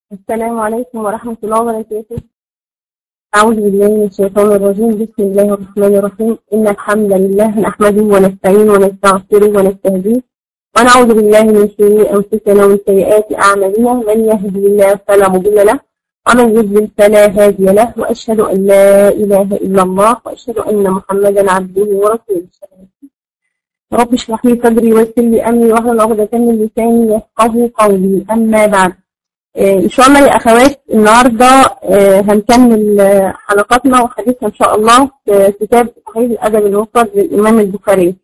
السلام عليكم ورحمة الله وبركاته أعوذ بالله من الشيطان الرجيم بسم الله الرحمن الرحيم إن الحمد لله نحمده ونستعينه ونستغفره ونستهديه ونعوذ بالله من شرور أنفسنا ومن سيئات أعمالنا من يهدي الله فلا مضل له ومن يضلل فلا هادي له وأشهد أن لا إله إلا الله وأشهد أن محمدا عبده ورسوله رب اشرح لي صدري ويسر لي أمري واحلل عقدة من لساني يفقهوا قولي أما بعد آه، إن شاء الله يا أخوات النهاردة آه، هنكمل آه، حلقاتنا وحديثنا إن شاء الله في كتاب صحيح الأدب المفرد للإمام البخاري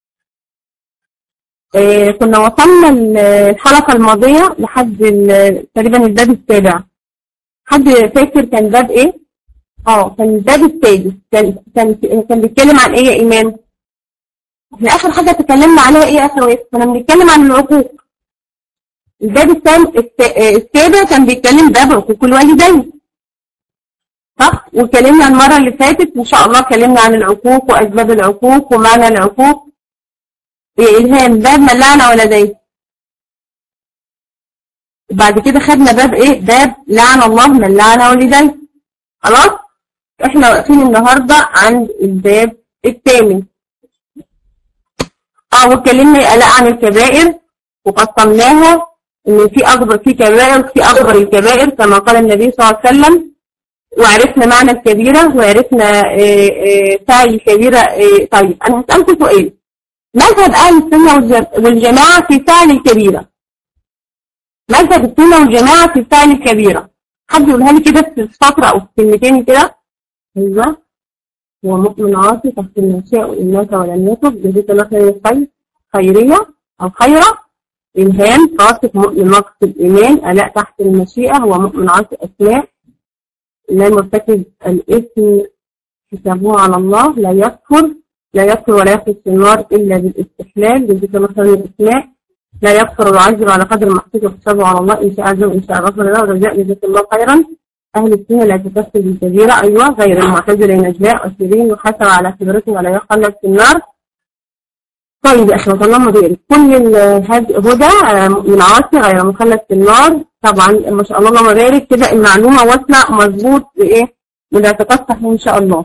آه، كنا وصلنا ال- الحلقة الماضية لحد ال- تقريبا الباب السابع حد فاكر كان باب إيه؟ اه كان الباب السادس كان كان كان بيتكلم عن إيه يا إيمان؟ احنا آخر حاجة تكلمنا عليها إيه يا أخوات؟ كنا بنتكلم عن العقوق الباب الثاني الس- السابع كان بيتكلم باب عقوق الوالدين صح واتكلمنا المره اللي فاتت ان شاء الله اتكلمنا عن العقوق واسباب العقوق ومعنى العقوق إيه الهام باب من لعن ولديه وبعد كده خدنا باب ايه باب لعن الله من لعن والديه خلاص احنا واقفين النهارده عند الباب الثامن اه واتكلمنا يا آلاء عن الكبائر وقسمناها ان في اكبر في كبائر في اكبر الكبائر كما قال النبي صلى الله عليه وسلم وعرفنا معنى الكبيرة وعرفنا آه، آه، سعي الكبيرة آه، طيب أنا هسألكم سؤال مذهب أهل السنة والج- والجماعة في فعل الكبيرة مذهب السنة والجماعة في فعل الكبيرة حد يقولها لي كده في سطر أو في كلمتين كده أيوه هو مؤمن عاصي تحت المشاء وإن مات ولم يتب جزيت الله خير الخير خيرية أو خيرة إلهام قاصد مؤمن نقص الإيمان ألاء تحت المشيئة هو مؤمن عاصي أسماء لا مرتكب الإثم حسابه على الله لا يكفر لا يكفر ولا يخرج في النار إلا بالاستحلال بذكر مثلا الإسماء لا يكفر ويعذب على قدر المحسوس وحسابه على الله إن شاء عز وإن شاء غفر له ورجاء جزاك الله خيرا أهل السنة لا تكفر بالكبيرة أيوة غير المعتزلة نجلاء وسيرين وحسب على كبرته ولا يخلد في النار طيب يا أخوة اللهم بارك كل ال- هذه هدى آه، من عاصي غير مخلد في النار طبعا ما شاء الله اللهم بارك كده المعلومة واصلة مظبوط بإيه بالاعتقاد صحيح إن شاء الله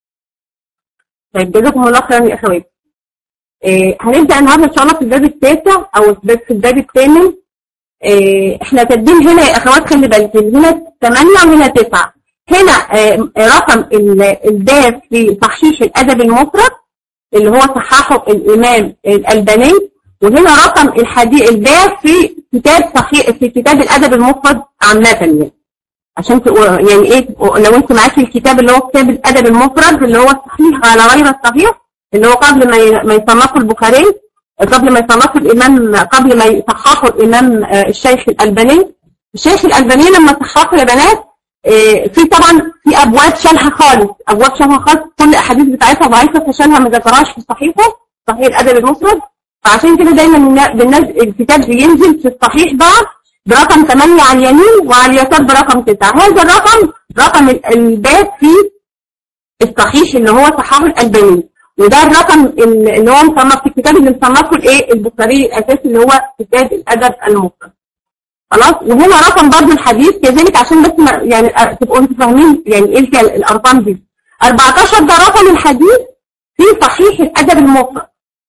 طيب جزاكم الله خيرا يا أخوات إيه هنبدأ النهارده إن شاء الله في الباب التاسع أو في الباب- في الباب الثامن إيه احنا كاتبين هنا يا أخوات خلي بالك هنا 8 وهنا 9 هنا آه، رقم ال- الباب في صحيح الأدب المفرد اللي هو صححه الإمام الألباني وهنا رقم الحديث الباب في كتاب صحيح في كتاب الأدب المفرد عامة يعني عشان تقول يعني ايه لو انت معاكي الكتاب اللي هو كتاب الأدب المفرد اللي هو الصحيح على غير الصحيح اللي هو قبل ما ي- ما يصنفه البخاري قبل ما يصنفه الإمام قبل ما يصححه الإمام آه، الشيخ الألباني الشيخ الألباني لما صححه يا بنات آه، في طبعا في ابواب شالها خالص ابواب شالها خالص كل الاحاديث بتاعتها ضعيفه فشالها ما ذكرهاش في صحيحه صحيح الادب المفرد فعشان كده دايما النا- بالناس الكتاب بينزل في الصحيح بعض برقم 8 على اليمين وعلى اليسار برقم 9 هذا الرقم رقم ال- الباب في الصحيح اللي هو صححه الالباني وده الرقم ال- اللي هو مصنف في الكتاب اللي مصنفه الايه البخاري الاساسي اللي هو كتاب الادب المفرد خلاص وهنا رقم برضه الحديث كذلك عشان بس ما يعني أ- تبقوا انتوا فاهمين يعني ايه الك- الارقام دي 14 ده رقم الحديث في صحيح الادب المفرد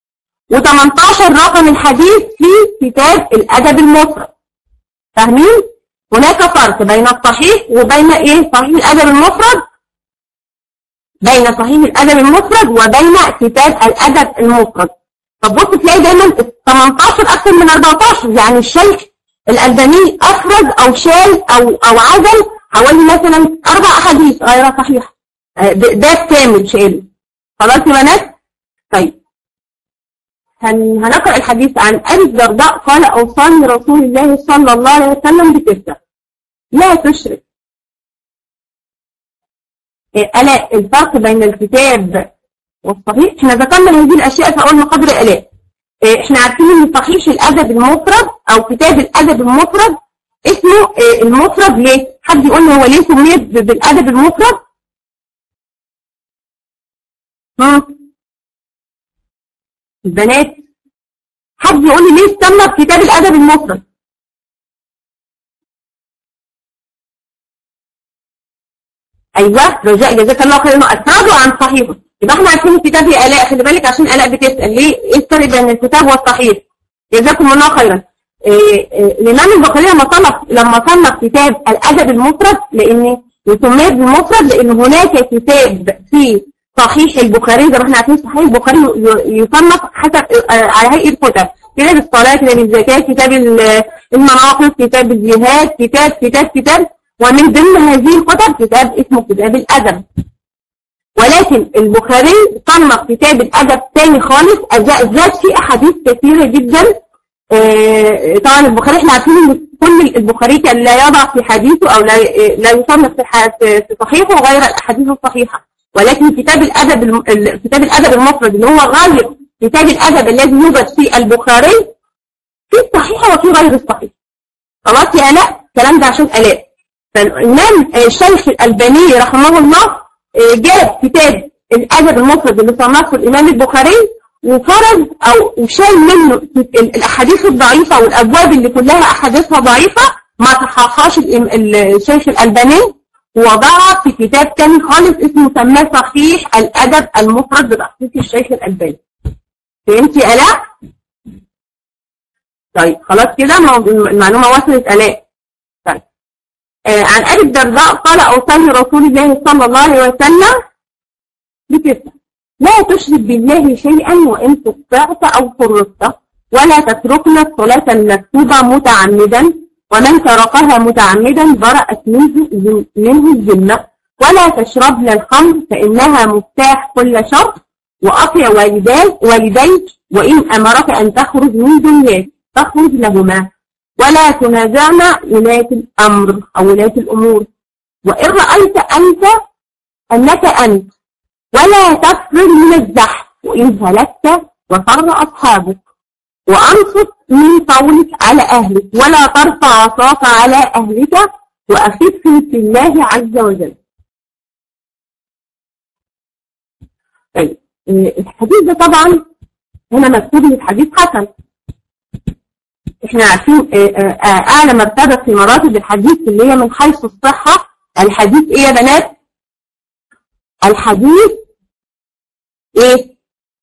و18 رقم الحديث في كتاب الادب المفرد فاهمين هناك فرق بين الصحيح وبين ايه صحيح الادب المفرد بين صحيح الادب المفرد وبين كتاب الادب المفرد طب بص تلاقي دايما ال 18 اكثر من 14 يعني الشيخ الألباني أفرد أو شال أو أو عزل حوالي مثلا أربع أحاديث غير صحيحة آه، ب- باب كامل شال خلاص يا بنات؟ طيب هن هنقرأ الحديث عن أبي الدرداء قال أوصاني رسول الله صلى الله عليه وسلم بتسع لا تشرك آه، ألا الفرق بين الكتاب والصحيح احنا ذكرنا هذه الأشياء في أول محاضرة ألاء آه، احنا عارفين ان صحيح الادب المفرد او كتاب الادب المفرد اسمه آه، المفرد ليه حد يقول لي هو ليه سمي ب- بالادب المفرد ها البنات حد يقول لي ليه سمى بكتاب الادب المفرد ايوه رجاء جزاك الله خيرا افرده عن صحيحه يبقى احنا عارفين الكتاب يا الاء خلي بالك عشان الاء بتسال ليه ايه الفرق بين الكتاب والصحيح جزاكم الله خيرا إيه إيه الامام البخاري لما صنف لما صنف كتاب الادب المفرد لان يسمى بالمفرد لان هناك كتاب في صحيح البخاري زي ما احنا عارفين صحيح البخاري يصنف حسب على هيئه كتب كتاب الصلاه كتاب الزكاه كتاب المناقب كتاب الجهاد كتاب كتاب كتاب ومن ضمن هذه الكتب كتاب اسمه كتاب الادب ولكن البخاري صنف كتاب الادب ثاني خالص زاد فيه احاديث كثيره جدا آه طبعا البخاري احنا عارفين ان كل البخاري كان لا يضع في حديثه او لا لا يصنف في صحيحه غير الاحاديث الصحيحه ولكن كتاب الادب الم... كتاب الادب المفرد اللي هو غير كتاب الادب الذي يوجد في البخاري في الصحيح وفي غير الصحيح خلاص يا الاء الكلام ده عشان الاء فالامام الشيخ الالباني رحمه الله جاب كتاب الادب المفرد اللي صنفه الامام البخاري وفرض او وشال منه الاحاديث الضعيفه والابواب اللي كلها احاديثها ضعيفه ما صححهاش الشيخ الالباني ووضعها في كتاب تاني خالص اسمه سماه صحيح الادب المفرد بتحقيق الشيخ الالباني فهمتي يا الاء؟ طيب خلاص كده المعلومه وصلت الاء طيب آه عن ابي الدرداء قال اوصاني رسول الله صلى الله عليه وسلم بكده لا تشرك بالله شيئا وان تقطعت او فرطت ولا تتركن الصلاه المكتوبه متعمدا ومن تركها متعمدا برأت منه منه الذمة ولا تشربن الخمر فإنها مفتاح كل شر وأطع والديك والديك وإن أمرك أن تخرج من دنياك تخرج لهما ولا تنازعن ولاة الأمر أو ولاة الأمور وإن رأيت أنت أنك أنت ولا تفرر من الزحف وإن هلكت وفر أصحابك وأنصت من قولك على أهلك ولا ترفع عصاك على أهلك وأخفهم في الله عز وجل طيب الحديث ده طبعا هنا مكتوب لي الحديث حسن احنا عارفين اعلى مرتبه في مراتب الحديث اللي هي من حيث الصحه الحديث ايه يا بنات الحديث ايه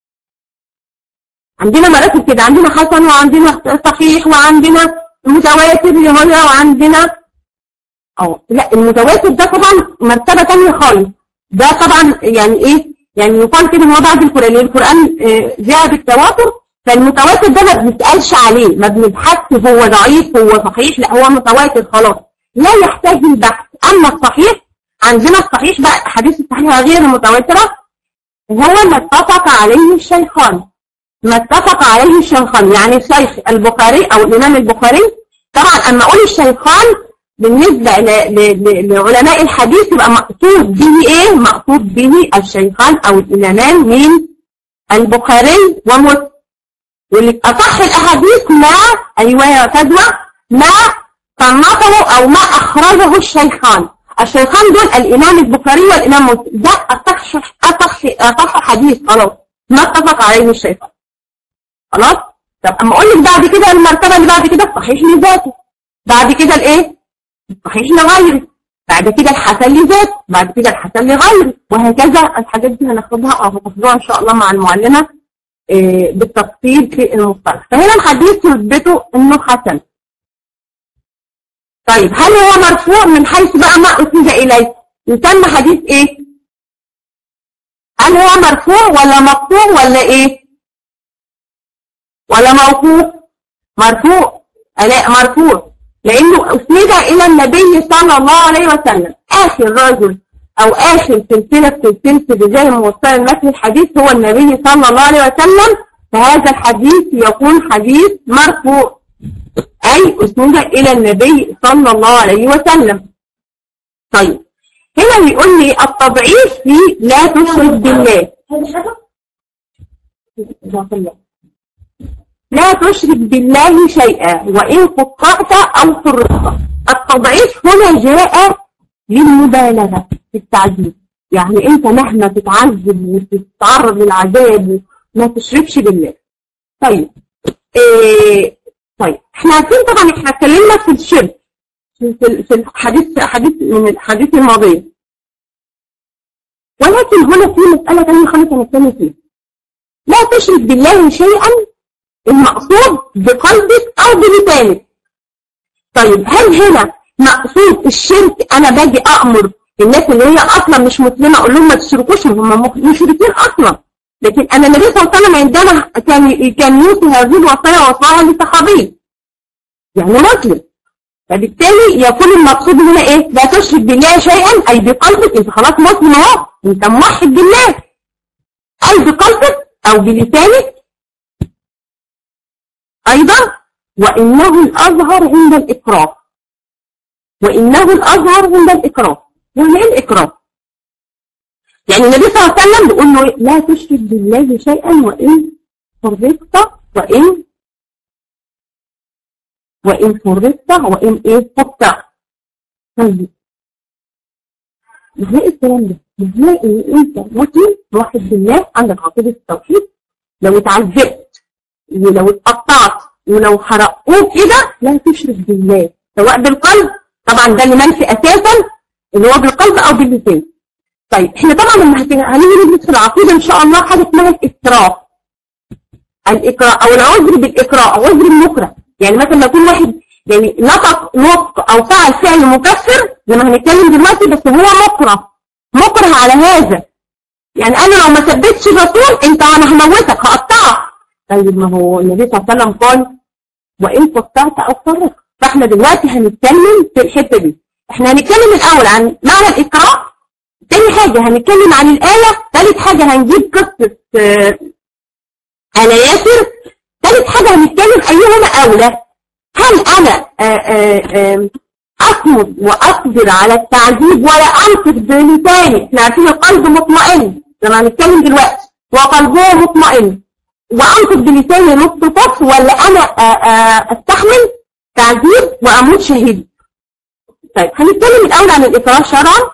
عندنا مراتب كده عندنا حسن وعندنا صحيح وعندنا متواتر اللي هو وعندنا اه لا المتواتر ده طبعا مرتبه ثانيه خالص ده طبعا يعني ايه يعني يقال كده هو بعد القران القران جاء بالتواتر فالمتواتر ده ما بنسالش عليه ما بنبحثش هو ضعيف هو صحيح لا هو متواتر خلاص لا يحتاج البحث اما الصحيح عندنا الصحيح بقى الاحاديث الصحيحه غير المتواتره هو ما اتفق عليه الشيخان ما اتفق عليه الشيخان يعني الشيخ البخاري او الامام البخاري طبعا اما اقول الشيخان بالنسبه لعلماء الحديث يبقى مقصود به ايه مقصود به الشيخان او الامامان من البخاري ومسلم واللي اصح الاحاديث ما ايوه يا فدوى ما صنفه او ما اخرجه الشيخان الشيخان دول الامام البخاري والامام مسلم ده اصح اصح اصح حديث خلاص ما اتفق عليه الشيخان خلاص طب اما اقول لك بعد كده المرتبه اللي بعد كده الصحيح لذاته بعد كده الايه الصحيح لغيره بعد كده الحسن لذاته بعد كده الحسن لغيره وهكذا الحاجات دي هناخدها او هتاخدوها ان شاء الله مع المعلمه إيه بالتفصيل في المصطلح فهنا الحديث يثبته انه حسن طيب هل هو مرفوع من حيث بقى ما اسند اليه يسمى حديث ايه هل هو مرفوع ولا مقطوع ولا ايه ولا موقوف مرفوع لا مرفوع لانه اسند الى النبي صلى الله عليه وسلم اخر رجل او اخر سلسله في سلسله الرجال الموصله لمثل الحديث هو النبي صلى الله عليه وسلم فهذا الحديث يكون حديث مرفوع اي اسند الى النبي صلى الله عليه وسلم طيب هنا بيقول لي التضعيف في لا تشرك بالله لا تشرك بالله شيئا وإن قطعت أو فرطت التضعيف هنا جاء للمبالغة في التعذيب يعني أنت مهما تتعذب وتتعرض للعذاب ما تشركش بالله طيب إيه طيب احنا عارفين طبعا احنا اتكلمنا في الشرك في في الحديث حديث من الحديث الماضي ولكن هنا في مسألة ثانية خالص هنتكلم فيها لا تشرك بالله شيئا المقصود بقلبك أو بلسانك طيب هل هنا مقصود الشرك أنا باجي أأمر الناس اللي هي أصلا مش مسلمة أقول لهم ما تشركوش هم مشركين أصلا لكن أنا النبي صلى الله عليه وسلم عندما كان كان يوصي هذه الوصايا وصاها لصحابي يعني مسلم فبالتالي يكون المقصود هنا ايه لا تشرك بالله شيئا اي بقلبك انت خلاص مسلم اهو انت موحد بالله اي بقلبك او بلسانك ايضا وانه الاظهر عند الاكراه وانه الاظهر عند الاكراه يعني ايه الاكراه يعني النبي صلى الله عليه وسلم بيقول له لا تشرك بالله شيئا وان فرقت وان وإن فرطت وإن إيه فقت طيب ازاي الكلام ده؟ ازاي إن أنت مسلم واحد بالله عندك عقيدة التوحيد لو اتعذبت ولو اتقطعت ولو حرقوك كده لا تشرك بالله سواء بالقلب طبعا ده اللي منفي أساسا اللي هو بالقلب أو باللسان طيب احنا طبعا لما هنيجي ندرس في العقيدة إن شاء الله حاجة اسمها الإكراه الإكراه أو العذر بالإكراه أو عذر المكره يعني مثلا لو يكون واحد يعني نطق نطق او فعل فعل مكفر زي ما هنتكلم دلوقتي بس هو مكره مكره على هذا يعني انا لو ما ثبتش الرسول انت انا هموتك هقطعك طيب ما هو النبي صلى الله عليه وسلم قال وان قطعت او فرق فاحنا دلوقتي هنتكلم في الحته دي احنا هنتكلم الاول عن معنى الاكراه تاني حاجه هنتكلم عن الايه ثالث حاجه هنجيب قصه آل ياسر ثالث حاجة هنتكلم أيهما أولى هل أنا أصمد وأقدر على التعذيب ولا أنطق بلساني احنا عارفين القلب مطمئن زي ما هنتكلم دلوقتي وقلبه مطمئن وأنطق بلساني نص طف ولا أنا أستحمل تعذيب وأموت شهيد طيب هنتكلم الأول عن الإكراه شرعا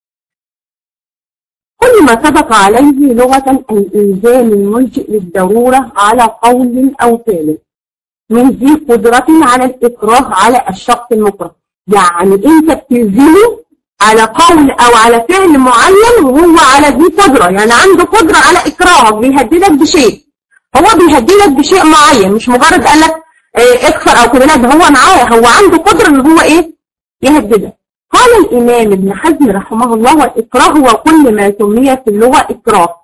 كل ما سبق عليه لغة الإلزام الملجئ للضرورة على قول أو فعل من ذي قدرة على الإكراه على الشخص المكره يعني أنت بتلزمه على قول أو على فعل معين وهو على ذي قدرة يعني عنده قدرة على إكراهك بيهددك بشيء هو بيهددك بشيء معين مش مجرد قال لك اه اكفر أو كده لا ده هو معاه هو عنده قدرة إن هو إيه يهددك قال الإمام ابن حزم رحمه الله والإكراه هو كل ما سمي في اللغة إكراه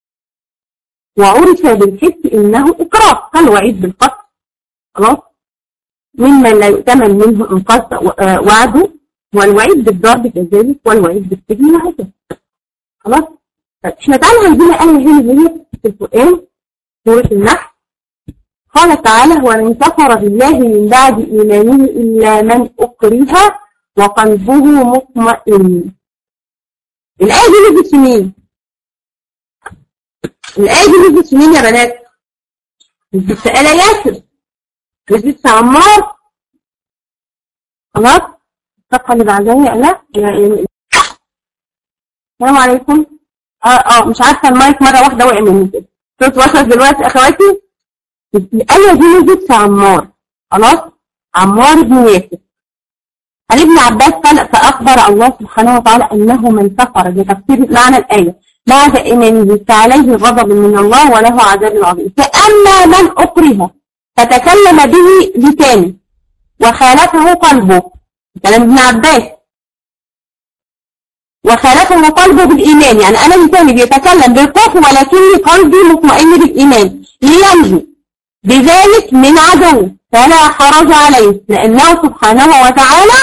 وعرف بالحس إنه إكراه كالوعيد بالقتل خلاص ممن لا يؤتمن منه إنقاذ وعده والوعيد بالضرب كذلك والوعيد بالسجن وهكذا خلاص طيب احنا تعالى عندنا آية هنا هي في القرآن سورة النحل قال تعالى ومن كفر بالله من بعد إيمانه إلا من أكره وقلبه مطمئن الآية دي نزلت في مين؟ الآية دي نزلت في مين يا بنات؟ نزلت في آل ياسر نزلت في عمار خلاص؟ الصفحة اللي بعدها لا يعني السلام عليكم اه اه مش عارفة المايك مرة واحدة وقع مني كده صوت وصل دلوقتي أخواتي الآية دي نزلت في عمار خلاص؟ عمار بن ياسر عن ابن عباس قال فأخبر الله سبحانه وتعالى أنه من كفر بتفسير معنى الآية بعد إيمانه فعليه غضب من الله وله عذاب عظيم فأما من أكره فتكلم به لسانه وخالفه قلبه كلام ابن عباس وخالفه قلبه بالإيمان يعني أنا لساني بيتكلم بالكفر ولكن قلبي مطمئن بالإيمان لينجو بذلك من عدو فلا حرج عليه لأنه سبحانه وتعالى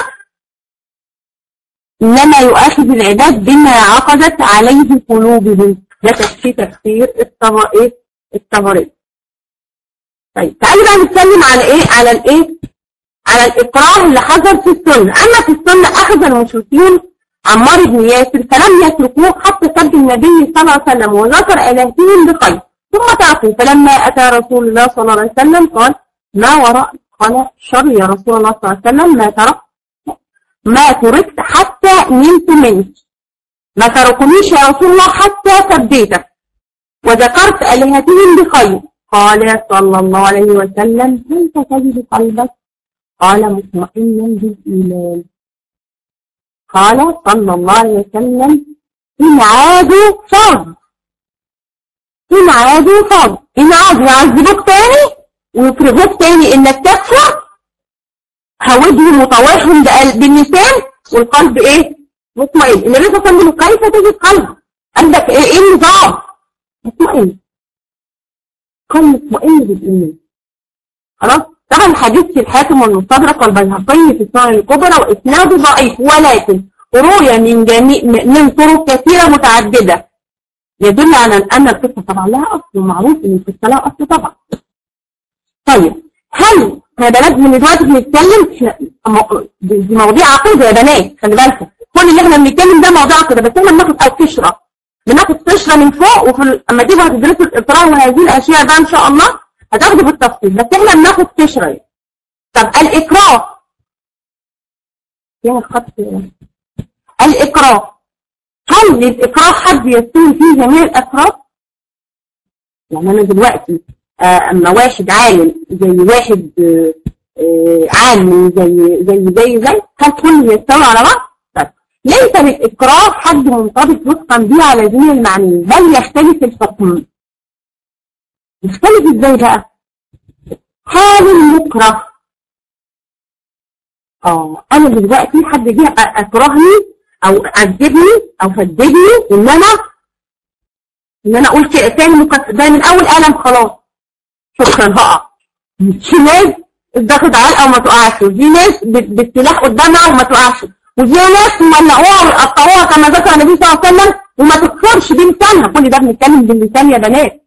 إنما يؤاخذ العباد بما عقدت عليه قلوبهم ده في تفسير الطبري طيب تعالوا بقى نتكلم على ايه على الايه على الاكراه اللي حصل في السنه اما في السنه اخذ المشركين عمار بن ياسر فلم يتركوه حتى سب النبي صلى الله عليه وسلم وذكر الهتهم بخير ثم تركوا فلما اتى رسول الله صلى الله عليه وسلم قال ما وراء قال شر يا رسول الله صلى الله عليه وسلم ما تركت ما تركت حتى نمت منك ما تركنيش يا رسول الله حتى سبيتك وذكرت آلهتهم بخير قال صلى الله عليه وسلم كيف تجد قلبك قال مطمئنا بالإيمان قال صلى الله عليه وسلم إن عادوا فرض إن عادوا فرض إن عادوا يعذبوك تاني ويفرغوك تاني إنك تكفر هودهم وطوعهم باللسان والقلب إيه؟ مطمئن النبي صلى الله عليه وسلم كيف تجد قلب عندك إيه, إيه النظام؟ مطمئن قلب مطمئن بالإيمان خلاص طبعا الحديث في الحاكم والمستدرك والبيهقي في السنن الكبرى واسناده ضعيف ولكن روي من جميع من طرق كثيره متعدده يدل على ان القصه طبعا لها اصل ومعروف ان القصه لها اصل طبعا. طيب هل احنا بنات من دلوقتي بنتكلم دي مواضيع عقيده يا بنات خلي بالكم كل اللي احنا بنتكلم ده مواضيع عقيده بس احنا بناخد او قشره بناخد قشره من فوق وفي لما تيجوا هتدرسوا الاطراء وهذه الاشياء ده ان شاء الله هتاخده بالتفصيل بس احنا بناخد قشره طب الاكراه يا خط الاكراه هل للاكراه حد يستوي فيه جميع الافراد يعني انا دلوقتي اما واحد عالم زي واحد عالم زي زي زي زي هل كل يستوي على بعض؟ طيب ليس للاكراه حد منطبق وفقا به على جميع المعنيين بل يختلف الحكم يختلف ازاي بقى؟ حال المكره اه انا دلوقتي حد جه اكرهني او عذبني او هددني ان انا ان انا اقول تاني مكسر ده من اول قلم خلاص شكرا هقع في ناس اتاخد علقه وما تقعش وفي ناس بالسلاح قدامها وما تقعش وفي ناس مولعوها ويقطعوها كما ذكر النبي صلى الله عليه وسلم وما تكفرش بلسانها كل ده بنتكلم باللسان يا بنات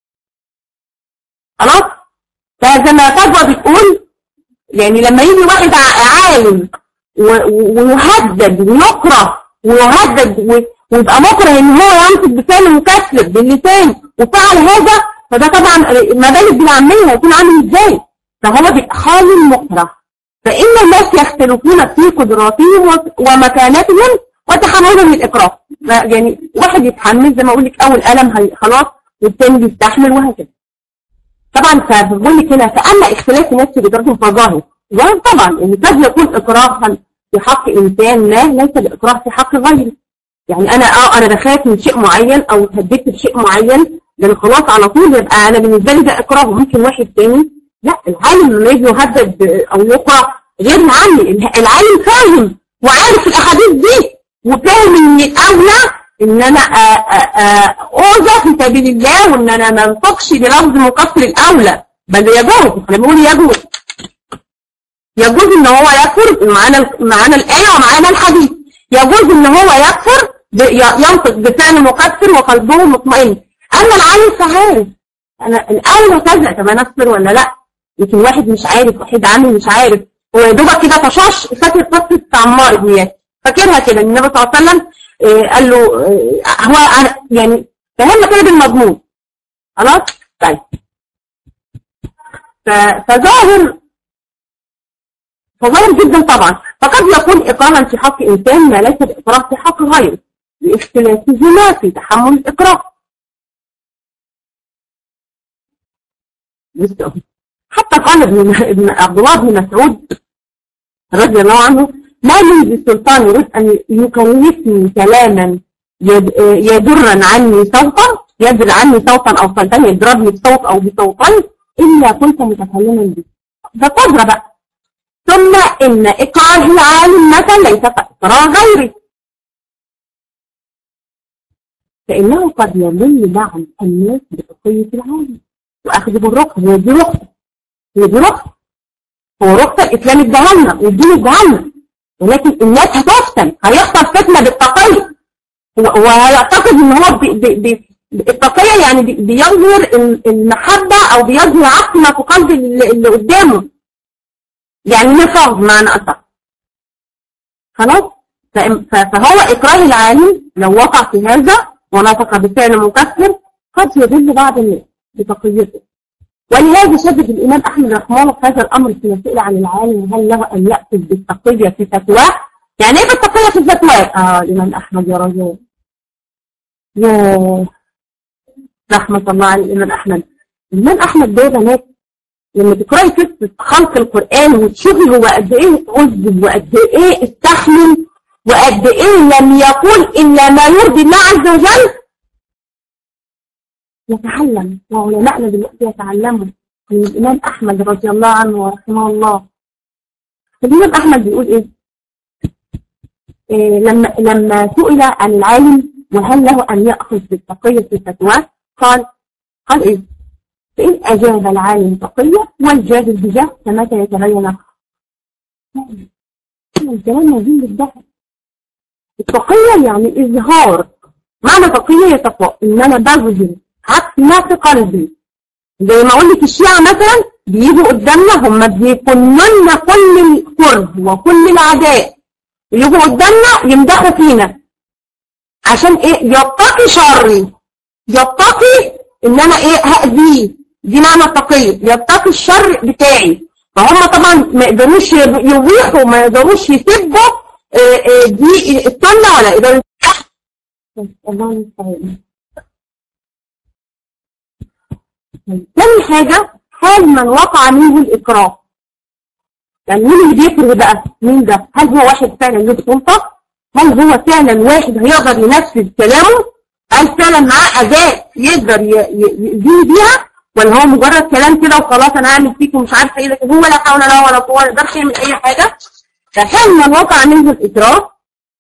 خلاص فزي ما فجوه بتقول يعني لما يجي واحد عالم ويهدد ويكره ويهدد ويبقى مكره ان هو يمسك بلسان مكسر باللسان وفعل هذا فده طبعا ما بالك بالعاميه هيكون عامل ازاي؟ فهو بيبقى حال مكره فان الناس يختلفون في قدراتهم ومكانتهم وتحملهم للاكراه يعني واحد يتحمل زي ما اقول لك اول قلم خلاص والتاني بيستحمل وهكذا طبعا فبقول لك هنا فاما اختلاف الناس في قدراتهم فظاهر ظاهر طبعا ان قد يكون اكراها في حق انسان ما ليس باكراه في حق غيره يعني انا اه انا بخاف من شيء معين او اتهددت بشيء معين لان خلاص على طول يبقى انا بالنسبه لي ده اكراه ممكن واحد تاني لا العالم لما يجي يهدد او يكره غير العالم العالم فاهم وعارف الاحاديث دي وفاهم ان الاولى ان انا اوذى في سبيل الله وان انا ما انطقش بلفظ مقصر الاولى بل يجوز احنا بنقول يجوز يجوز ان هو يكفر معانا معانا الايه ومعانا الحديث يجوز ان هو يكفر ينطق بفعل مكسر وقلبه مطمئن اما العالم فعارف انا الاولى كذا طب انا اصبر ولا لا لكن واحد مش عارف واحد عامل مش عارف هو يا دوبك كده طشاش فاكر قصه عمار بن ياسر فاكرها كده النبي صلى الله عليه وسلم قال له هو يعني فهم كده بالمضمون خلاص طيب فظاهر فظاهر جدا طبعا فقد يكون إكراها في حق إنسان ما ليس بإكراه في حق غيره لاختلافهما في تحمل الإكراه حتى قال ابن عبد الله بن مسعود رضي الله عنه ما لي بالسلطان يريد أن يكلفني كلاما يدر عني صوتا يدر عني صوتا أو صوتين يضربني بصوت أو بصوتين إلا كنت متكلما به ده قدرة بقى ثم إن إكراه العالم مثلا ليس كإكراه غيره فإنه قد يضل بعض الناس بقضية العالم وأخذ بالرخصة هو دي رخصة هو دي رخصة هو رخصة الإسلام اداها والدين اداها ولكن الناس هتفتن هيحصل فتنة بالتقية هو هيعتقد ان هو بي بي بي التقية يعني بيظهر المحبة او بيظهر عقل ما في قلب اللي قدامه يعني نفاق معنى أصح خلاص فهو إكراه العالم لو وقع في هذا ونطق بفعل مكسر قد يضل بعض الناس بتقيته ولهذا شدد الإمام أحمد رحمه الله في هذا الأمر في سئل عن العالم هل له أن يأخذ بالتقية في فتواه يعني إيه بالتقية في فتواه؟ آه الإمام أحمد يا رجل يا رحمة الله على الإمام أحمد الإمام أحمد ده بنات لما تقرأي قصة خلق القرآن وتشوفي هو قد إيه عذب وقد إيه استحمل وقد إيه لم يقول إلا ما يرضي الله عز وجل يتعلم وعلماءنا دلوقتي يتعلموا من الإمام أحمد رضي الله عنه ورحمه الله الإمام أحمد بيقول إيه؟ إيه لما لما سئل عن العالم وهل له أن يأخذ بالتقية في فتواه قال قال إيه؟ فإن أجاب العالم تقية والجاهل بجهل فمتى يتبين الكلام موجود بالدهر التقية يعني إظهار معنى تقية هي تقوى إن أنا ببذل عكس ما في قلبي زي ما أقول لك الشيعة مثلا بيجوا قدامنا هم بيكونوا لنا كل الكره وكل العداء يجوا قدامنا يمدحوا فينا عشان ايه يتقي شري يتقي ان انا ايه هأذيه دي معنى التقية يتقي الشر بتاعي فهم طبعا ما يقدروش يويحوا ما يقدروش يسبوا آه، آه، دي السنة ولا يقدروا الله المستعان تاني حاجة حال من وقع منه الإكراه يعني مين اللي بيكره بقى مين ده هل هو واحد فعلا له سلطة هل هو فعلا واحد هيقدر ينفذ كلامه هل فعلا معاه أداة يقدر يأذيه بيها ولا هو مجرد كلام كده وخلاص أنا هعمل فيك ومش عارفة إيه لكن هو لا حول له ولا قوة ما يقدرش يعمل أي حاجة فحال من وقع منه الإكراه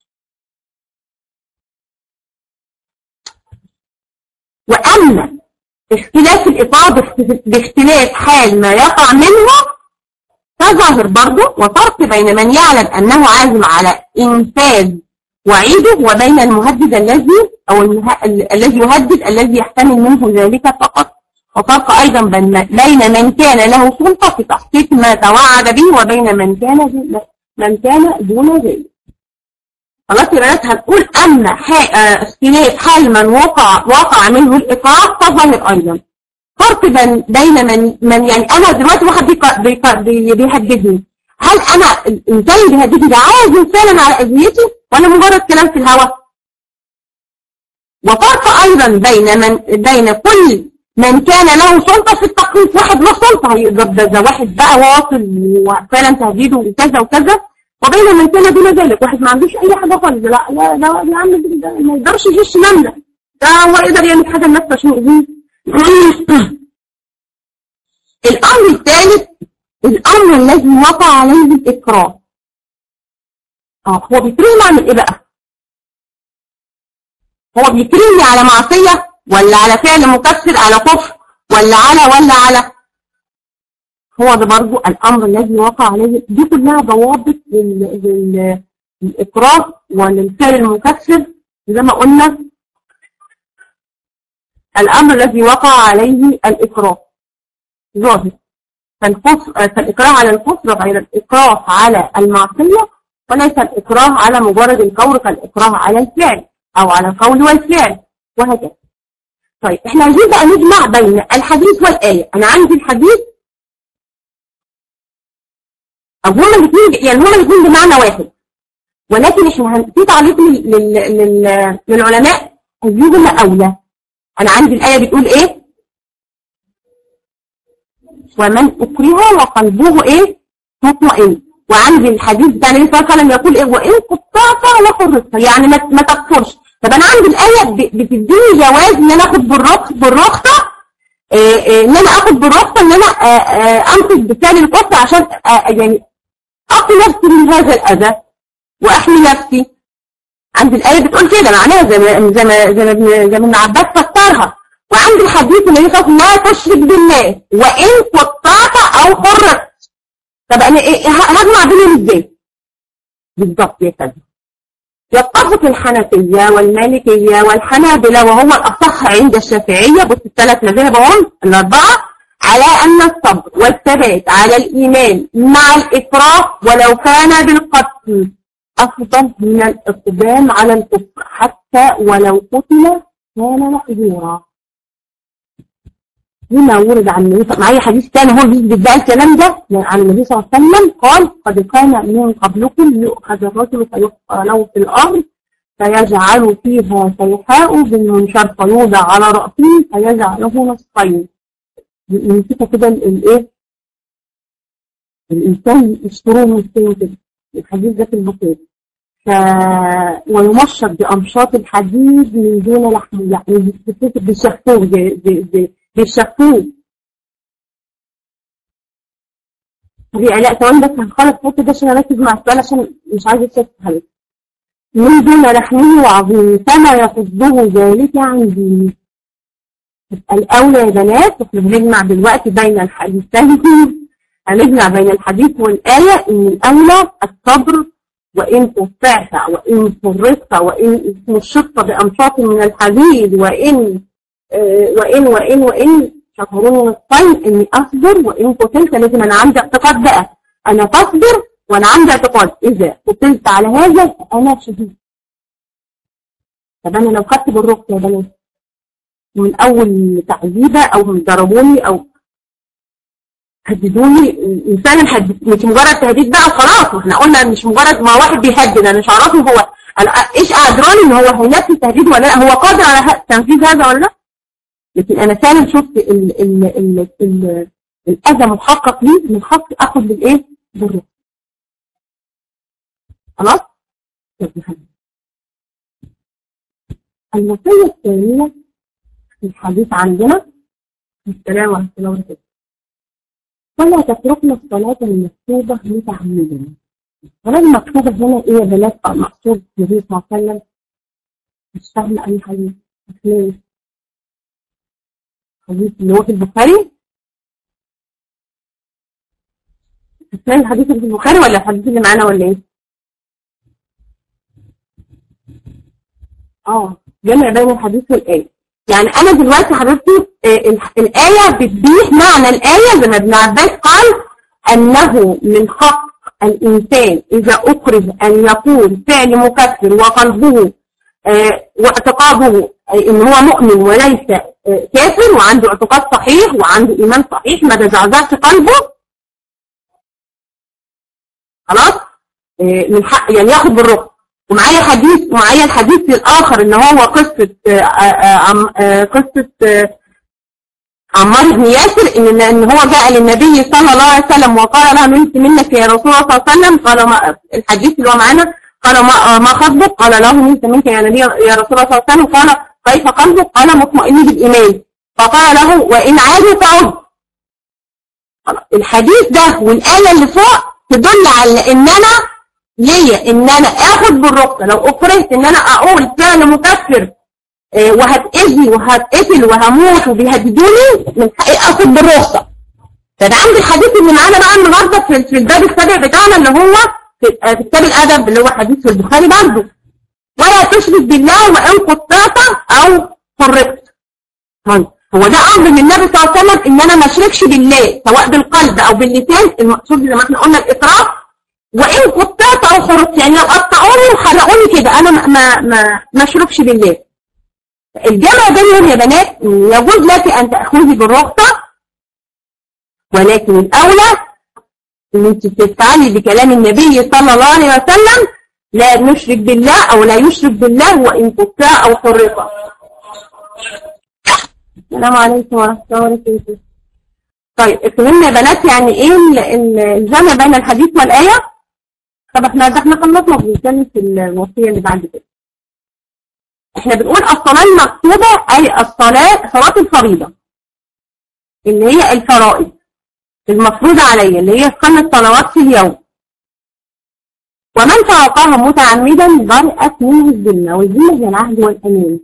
وأما اختلاف الإطار باختلاف حال ما يقع منه تظاهر برضه وفرق بين من يعلم أنه عازم على إنفاذ وعيده وبين المهدد الذي أو المه... الذي يهدد الذي يحتمل منه ذلك فقط وفرق أيضا بين من كان له سلطة في تحقيق ما توعد به وبين من كان من كان دون ذلك خلاص يبقى هنقول أن اختلاف حال من وقع وقع منه الإقرار تظهر أيضا فرق بين من من يعني أنا دلوقتي واحد بيهددني هل أنا الإنسان اللي بيهددني ده عايز فعلا على أذيتي ولا مجرد كلام في الهواء؟ وفرق أيضا بين من بين كل من كان له سلطة في التقليد واحد له سلطة هيقدر ده, ده واحد بقى واصل وفعلا تهديده وكذا وكذا وبين من كان دون ذلك واحد ما عندوش اي حاجه خالص لا لا لا يا عم ده ما يقدرش يجيش نمله ده هو يقدر يعمل حاجه لنفسه عشان يأذيه الامر الثالث الامر الذي وقع عليه الاكراه اه هو بيكرهني اعمل ايه بقى هو بيكرهني على معصيه ولا على فعل مكسر على كفر ولا على ولا على هو ده برضو الأمر الذي وقع عليه دي كلها ضوابط للإكراه وللفعل المكسر زي ما قلنا الأمر الذي وقع عليه الإكراه ظاهر فالإكراه على الكفر غير الإكراه على المعصية وليس الإكراه على مجرد القول كالإكراه على الفعل أو على القول والفعل وهكذا طيب احنا عايزين بقى نجمع بين الحديث والآية أنا عندي الحديث أو هما الاثنين يعني هما الاثنين بمعنى واحد ولكن احنا في تعليق لل... لل... للعلماء أيهما أولى أنا عندي الآية بتقول إيه ومن أكره وقلبه إيه مطمئن وعندي الحديث ده النبي صلى الله عليه وسلم يقول إيه وإن قطعت ولا حرصت يعني ما, ما تكفرش طب أنا عندي الآية بتديني جواز إن أنا آخد بالرخص بالرخصة إيه إيه ان انا اخد بالرخصه ان انا امسك بسال الكفر عشان يعني أقي نفسي من هذا الأذى وأحمي نفسي عند الآية بتقول كده معناها زي ما زي ما زي ما زي ما عباس فسرها وعند الحديث النبي صلى الله عليه وسلم لا تشرك بالله وإن قطعت أو حرت طب أنا إيه هجمع بينهم إزاي؟ بالظبط يا كده يتفق الحنفية والمالكية والحنابلة وهو الأصح عند الشافعية بص الثلاث مذاهب هم الأربعة على أن الصبر والثبات على الإيمان مع الإكراه ولو كان بالقتل أفضل من الإقدام على الكفر حتى ولو قتل كان مأجورا لما ورد عن النبي معايا حديث ثاني هو بيثبت بقى الكلام ده عن النبي صلى الله عليه وسلم قال قد كان من قبلكم يؤخذ الرجل فيحفر له في الأرض فيجعل فيها سيحاء بالمنشر فيوضع على رأسه فيجعله نصفين نمسكها كده الايه الانسان يشتروه من كده الحديث ده في البخاري ف... ويمشط بأمشاط الحديد من دون لحم يعني بيشفوه بيشفوه طب يا علاء ثواني بس هنخلص الحته ده عشان اركز مع السؤال عشان مش عايزه اتشتت من دون لحمه وعظيم فما يصده ذلك عن دينه يبقى الأولى يا بنات احنا بنجمع دلوقتي بين الحديثين هنجمع بين الحديث والآية إن الأولى الصبر وإن قطعت وإن فرطت وإن مشطت بأمشاط من الحديد وإن آه وإن وإن وإن شطرون الصين إني أصبر وإن قتلت لازم أنا عندي اعتقاد بقى أنا تصبر وأنا عندي اعتقاد إذا قتلت على هذا أنا شهيد طب أنا لو خدت بالرخصة يا بنات من أول تعذيبة أو ضربوني أو هددوني فعلا هدد مش مجرد تهديد بقى وخلاص احنا قلنا مش مجرد ما واحد بيهدد انا مش عارفه هو أنا ايش ادراني ان هو هينفذ تهديد ولا لا هو قادر على تنفيذ هذا ولا لا لكن انا فعلا شفت ال ال ال ال الاذى محقق لي من حق اخذ بالايه بالروح خلاص الوصيه الثانيه في الحديث عندنا السلام ورحمه الله وبركاته ولا تتركنا الصلاة المكتوبة متعمدا الصلاة المكتوبة هنا ايه يا بنات مقصود النبي صلى الله عليه وسلم مش فاهمة أي حديث حديث حديث اللي هو في البخاري اسمعي الحديث اللي في البخاري ولا الحديث اللي معانا ولا ايه؟ اه جمع بين الحديث والآية يعني أنا دلوقتي حضرتك الآية بتبيح معنى الآية زي ما ابن عباس قال أنه من حق الإنسان إذا أكره أن يقول فعل مكفر وقلبه واعتقاده إن هو مؤمن وليس كافر وعنده اعتقاد صحيح وعنده إيمان صحيح ما تزعزعش قلبه خلاص من حق يعني ياخد بالرخص ومعايا حديث ومعايا الحديث الآخر إن هو قصة قصة عمار بن ياسر إن إن هو جاء للنبي صلى الله عليه وسلم وقال له نلت منك يا رسول الله صلى الله عليه وسلم قال ما الحديث اللي هو معانا قال ما ما خطبك قال له نلت منك يا نبي يا رسول الله صلى الله عليه وسلم قال كيف قلبك قال مطمئن بالإيمان فقال له وإن عادوا فعد الحديث ده والآية اللي فوق تدل على إن أنا ليا ان انا اخد بالرخصه لو اكرهت ان انا اقول فعل مكفر آه وهتأذي وهتقتل وهموت وبيهددوني من حقي اخد بالرخصه فده عندي الحديث اللي معانا بقى النهارده في الباب السابع بتاعنا اللي هو في كتاب الادب اللي هو حديث في البخاري برضه ولا تشرك بالله وان قطعت او فرقت هو ده امر من النبي صلى الله عليه وسلم ان انا ما اشركش بالله سواء بالقلب او باللسان المقصود زي ما احنا قلنا الاطراف وان قطعت او خرجت يعني لو قطعوني وحرقوني كده انا ما ما ما, ما اشربش بالله الجمع بينهم يا بنات يجوز لك ان تاخذي بالرخصه ولكن الاولى ان انت تفعلي بكلام النبي صلى الله عليه وسلم لا نشرك بالله او لا يشرك بالله وان قطع او حرق السلام عليكم ورحمه الله وبركاته طيب فهمنا يا بنات يعني ايه الجمع بين الحديث والايه طب احنا ده احنا خلصنا بنتكلم في الوصية اللي بعد كده احنا بنقول الصلاة المكتوبة اي الصلاة صلاة الفريضة اللي هي الفرائض المفروضة عليا اللي هي خمس صلوات في اليوم ومن تركها متعمدا برئت منه الذمة والذمة هي العهد والأمان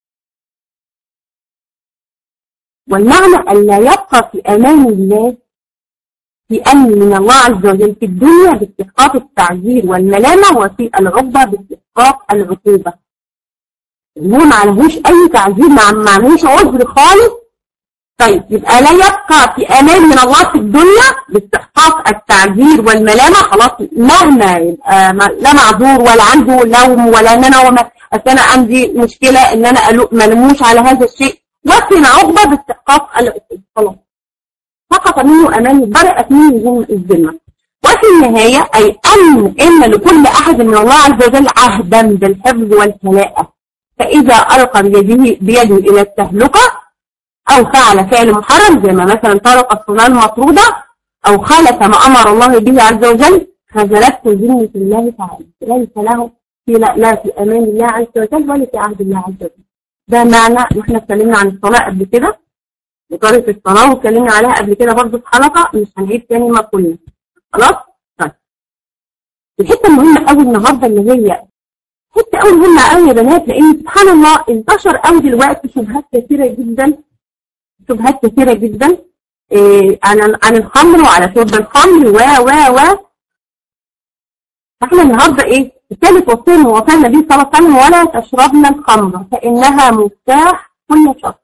والمعنى أن لا يبقى في أمان الله في أمن من الله عز وجل في الدنيا باستحقاق التعذير والملامة وفي العقبة باستحقاق العقوبة هو ما عليهوش أي تعذير ما معلوش عذر خالص طيب يبقى لا يبقى في أمان من الله في الدنيا باستحقاق التعذير والملامة خلاص مهما يبقى لا معذور ولا عنده لوم ولا ان انا وما انا عندي مشكلة ان انا ما لموش على هذا الشيء وفي العقبة باستحقاق العقوبة خلاص سقط منه أمان برئت منه الذمة وفي النهاية أي أن إن لكل أحد من الله عز وجل عهدا بالحفظ والكلاءة فإذا ألقى بيده, بيده إلى التهلكة أو فعل فعل محرم زي ما مثلا طرق الصلاة المطرودة أو خالف ما أمر الله به عز وجل خذلته ذمة الله تعالى ليس له في لا, لا في امان الله عز وجل ولا في عهد الله عز وجل ده معنى واحنا اتكلمنا عن الصلاه قبل كده إدارة الصلاة واتكلمنا عليها قبل كده برضه في حلقة مش هنعيد تاني ما قلنا خلاص؟ طيب الحتة المهمة قوي النهاردة اللي هي حتة قوي مهمة قوي يا بنات لأن سبحان الله انتشر قوي دلوقتي شبهات كثيرة جدا شبهات كثيرة جدا إيه عن عن الخمر وعلى شرب الخمر و و و فاحنا النهارده ايه؟ الثالث وصيه من وصايا النبي صلى الله عليه وسلم ولا تشربن الخمر فإنها مفتاح كل شر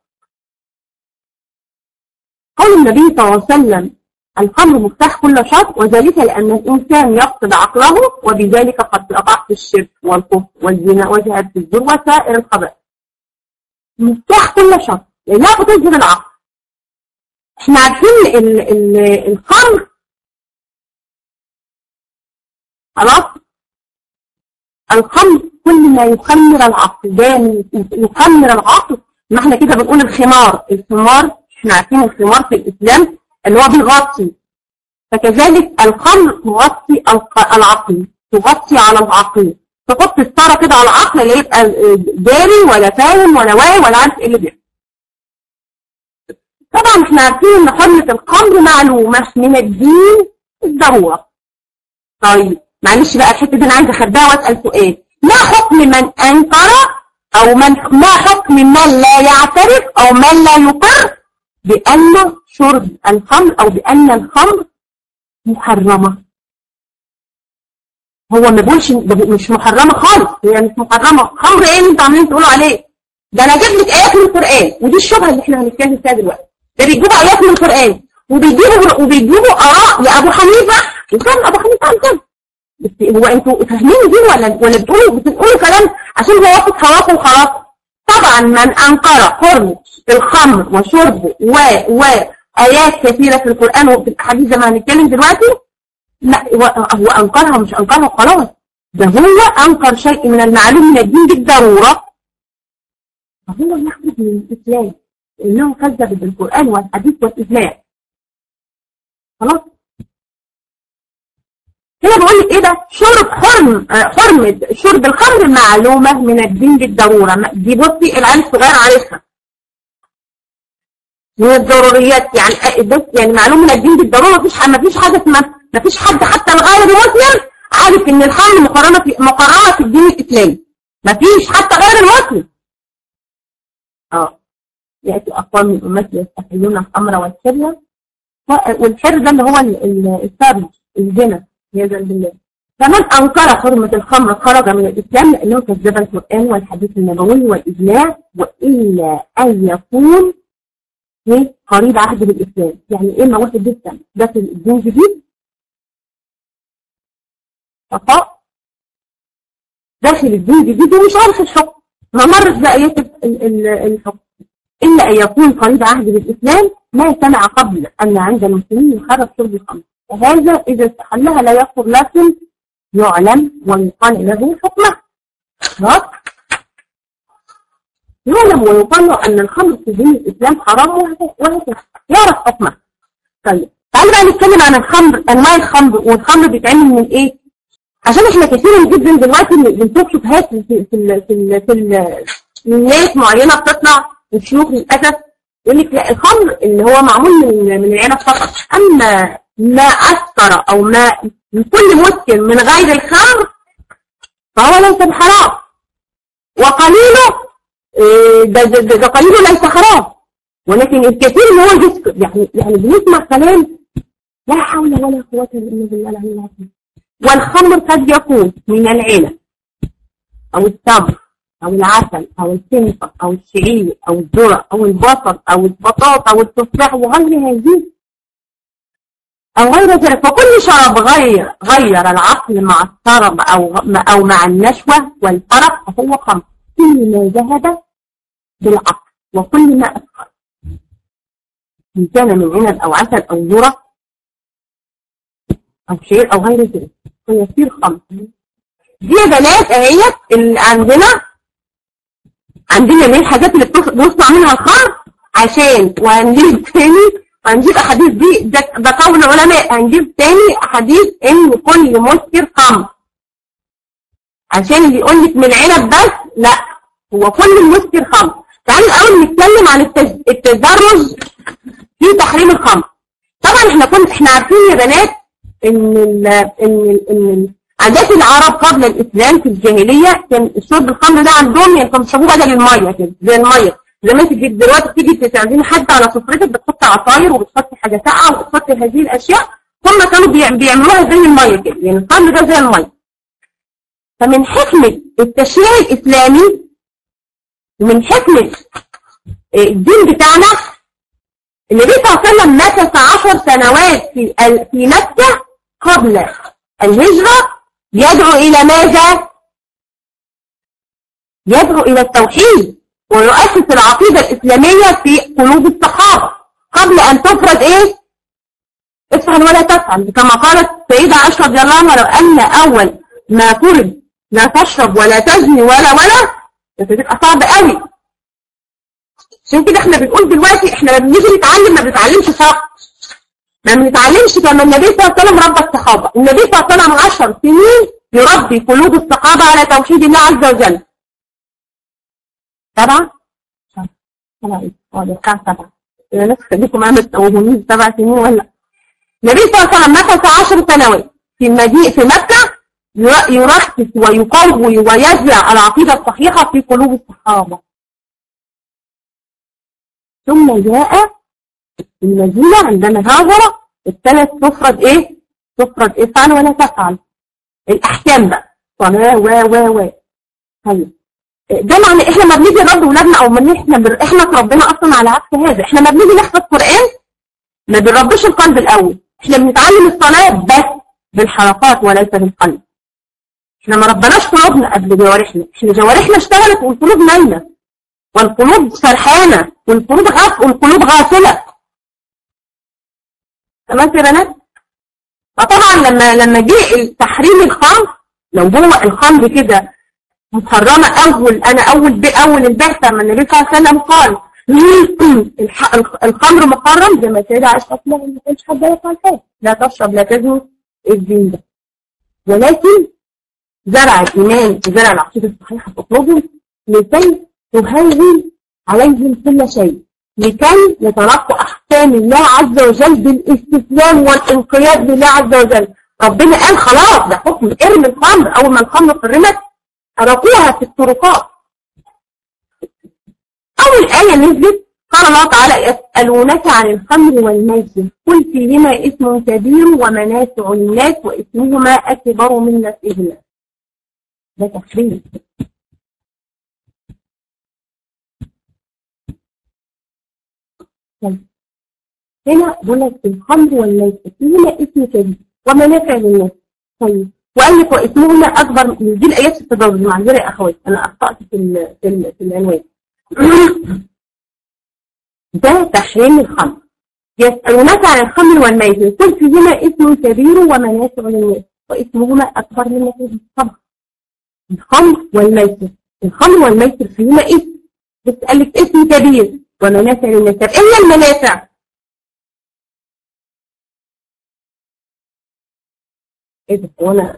قول النبي صلى الله عليه وسلم الخمر مفتاح كل شر وذلك لأن الإنسان يفقد عقله وبذلك قد وقع في الشرك والكفر والزنا وجهاد الزور وسائر الخبائث. مفتاح كل شر لأنها بتظهر العقل. احنا عارفين ال ال الخمر خلاص الخمر كل ما يخمر العقل ده يخمر العقل ما احنا كده بنقول الخمار الخمار احنا عارفين الخمار في الإسلام اللي هو بيغطي فكذلك الخمر تغطي العقل تغطي على العقل تحط الستاره كده على العقل اللي يبقى داري ولا فاهم ولا واعي ولا عارف ايه اللي بيحصل طبعا احنا عارفين ان حرمه الخمر معلومه من الدين الضروره طيب معلش بقى الحته دي انا عايزه اخدها واسال سؤال ما حكم من انكر او من ما حكم من لا يعترف او من لا يقر بأن شرب الخمر أو بأن الخمر محرمة هو ما بيقولش مش محرمة خالص هي مش محرمة خمر ايه اللي انتوا عاملين تقولوا عليه ده انا اجيب لك ايات من القرآن ودي الشبهة اللي احنا هنتكلم فيها دلوقتي ده بيجيبوا ايات من القرآن وبيجيبوا وبيجيبوا اراء لابو حنيفة وكان ابو حنيفة قال كده بس هو انتوا فاهمين دي ولا ولا بتقولوا بتقولوا كلام عشان هو واخد هواكم وخلاص طبعا من انكر حرمه الخمر وشربه و وآيات كثيرة في القرآن وفي الأحاديث زي ما هنتكلم دلوقتي لا هو أنكرها مش أنكرها خلاص ده هو أنكر شيء من المعلوم من الدين بالضرورة فهو يخرج من الإسلام إنه كذب بالقرآن والحديث والإسلام خلاص هنا بقول لك ايه ده شرب حرم حرمة شرب الخمر معلومة من الدين بالضرورة دي بصي العيال الصغير عارفها من الضروريات يعني بس يعني معلومه من الدين بالضروره مفيش مفيش حاجه اسمها مفيش حد حتى الغير مسلم عارف ان الحمل مقرنه في مقرره في الدين الاسلامي مفيش حتى غير المسلم اه ياتي اقوام من امتي يستحلون الخمر والحر والحر ده اللي هو السرج الزنا عياذا بالله فمن انكر حرمه الخمر خرج من الاسلام لانه كذب القران والحديث النبوي والاجماع والا ان يكون ايه قريب عهد بالاسلام يعني ايه واحد لسه ده في الدين الجديد صفاء داخل الدين الجديد ومش عارف الحكم ما مرت بآيات الحكم إلا أن يكون قريب عهد بالإسلام ما سمع قبل أن عند المسلمين يخرج شرب الخمر وهذا إذا استحلها لا يكفر لكن يعلم ويقال له حكمه خلاص يعلم ويقال له أن الخمر في دين الإسلام حرام وهكذا يعرف حكمه طيب تعالوا بقى نتكلم عن الخمر أنواع الخمر والخمر بيتعمل من إيه عشان احنا كثيرا جدا دلوقتي بنشوف شبهات في في في في, في, في ناس معينه بتطلع الشيوخ للاسف يقول لك لا الخمر اللي هو معمول من من العنب فقط اما ما اسكر او ما من كل مسكر من غير الخمر فهو ليس بحرام وقليله ده, ده, ده, ده قليله ليس حرام ولكن الكثير اللي هو يسكر يعني يعني بنسمع كلام لا حول ولا قوه الا بالله العلي العظيم والخمر قد يكون من العنب أو التمر أو العسل أو السنفة أو الشعير أو الذرة أو البصل أو البطاطا أو التفاح وغير هذه أو غير ذلك فكل شراب غير غير العقل مع الطرب أو أو مع النشوة والفرق فهو خمر كل ما ذهب بالعقل وكل ما أسكر إن كان من عنب أو عسل أو ذرة أو شعير أو غير ذلك فيصير خمر دي يا بنات اهيت اللي عندنا عندنا من الحاجات اللي بنصنع منها الخمر عشان وهنجيب تاني وهنجيب احاديث دي ده, ده قول العلماء هنجيب تاني احاديث ان كل مسكر خمر عشان اللي يقول لك من العنب بس لا هو كل المسكر خمر تعالوا الاول نتكلم عن التج- التدرج في تحريم الخمر طبعا احنا كنا احنا عارفين يا بنات ان ال ان ال ان ال- عادات العرب قبل الاسلام في الجاهليه كان شرب الخمر ده عندهم يعني كانوا بيشربوه بدل الميه كده زي الميه زي ما انت جيت دلوقتي تيجي تعزمي حد على سفرتك بتحط عصاير وبتحط حاجه ساقعه وبتحط هذه الاشياء هم كانوا بيع- بيعملوها زي الميه كده يعني الخمر ده زي الميه فمن حكمه التشريع الاسلامي ومن حكمه آه، الدين بتاعنا النبي صلى الله عليه وسلم مكث عشر سنوات في ال- في مكة قبل الهجرة يدعو إلى ماذا؟ يدعو إلى التوحيد ويؤسس العقيدة الإسلامية في قلوب الصحابة قبل أن تفرض إيه؟ افعل ولا تفعل كما قالت سيدة عائشة رضي الله عنها لو أن أول ما فرض لا تشرب ولا تزني ولا ولا ده تبقى صعب قوي عشان كده احنا بنقول دلوقتي احنا لما بنيجي نتعلم ما بنتعلمش صح ما بنتعلمش كما النبي صلى الله عليه وسلم ربى الصحابه النبي صلى الله عليه وسلم 10 سنين يربي قلوب الصحابه على توحيد الله عز وجل سبعة سبعة ايه اه ده بتاع سبعة يا ناس خليكم معانا تتوهونيش سبع سنين ولا النبي صلى الله عليه وسلم مكث 10 سنوات في المدينة في مكة ير- يركز ويقوي ويزرع العقيدة الصحيحة في قلوب الصحابة ثم جاء المدينة عندما هاجر ابتدت تفرض ايه؟ تفرض افعل ولا تفعل الأحكام بقى صلاة و و و طيب ده معنى احنا ما بنيجي نربي ولادنا او ما احنا بر... احنا اتربينا اصلا على عكس هذا احنا ما بنيجي نحفظ قرآن ما بنربيش القلب الاول احنا بنتعلم الصلاة بس بالحركات وليس بالقلب احنا ما ربناش قلوبنا قبل جوارحنا احنا جوارحنا اشتغلت والقلوب نايمه والقلوب سرحانه والقلوب غاف والقلوب غافله تمام يا بنات فطبعا لما لما جه تحريم الخمر لو هو الخمر كده محرمه اول انا اول باول البعثه لما النبي صلى الله عليه وسلم قال الح- الخمر محرم زي ما سيدة عائشة قالت لا ما كانش حد يفعل حاجه لا تشرب لا تزني الدين ده ولكن زرع الإيمان وزرع العقيدة الصحيحة في قلوبهم لكي تهون عليهم كل شيء لكي يتلقوا أحكام الله عز وجل بالاستسلام والانقياد لله عز وجل ربنا قال خلاص ده حكم ارمي الخمر أول ما الخمر حرمت أرقوها في الطرقات أول آية نزلت قال الله تعالى يسألونك عن الخمر والميسر قل فيهما اسم كبير ومنافع للناس واسمهما أكبر من نفعهما ده تحريم طيب. هنا بقول لك الخمر والميسر فيهما اسم كبير ومنافع للناس طيب وقال لك واسمهما اكبر من دي الايات في التضاد معذره يا اخوات انا اخطات في ال في, ال في العنوان ده تحريم الخمر يسألونك عن الخمر والميسر قل فيهما اسم كبير ومنافع للناس واسمهما اكبر من نفعهما طبعا الخمر والميسر الخمر والميسر فيهما اسم بس قال لك اسم كبير ومنافع للناس طب ايه هي المنافع؟ ايه ده هو انا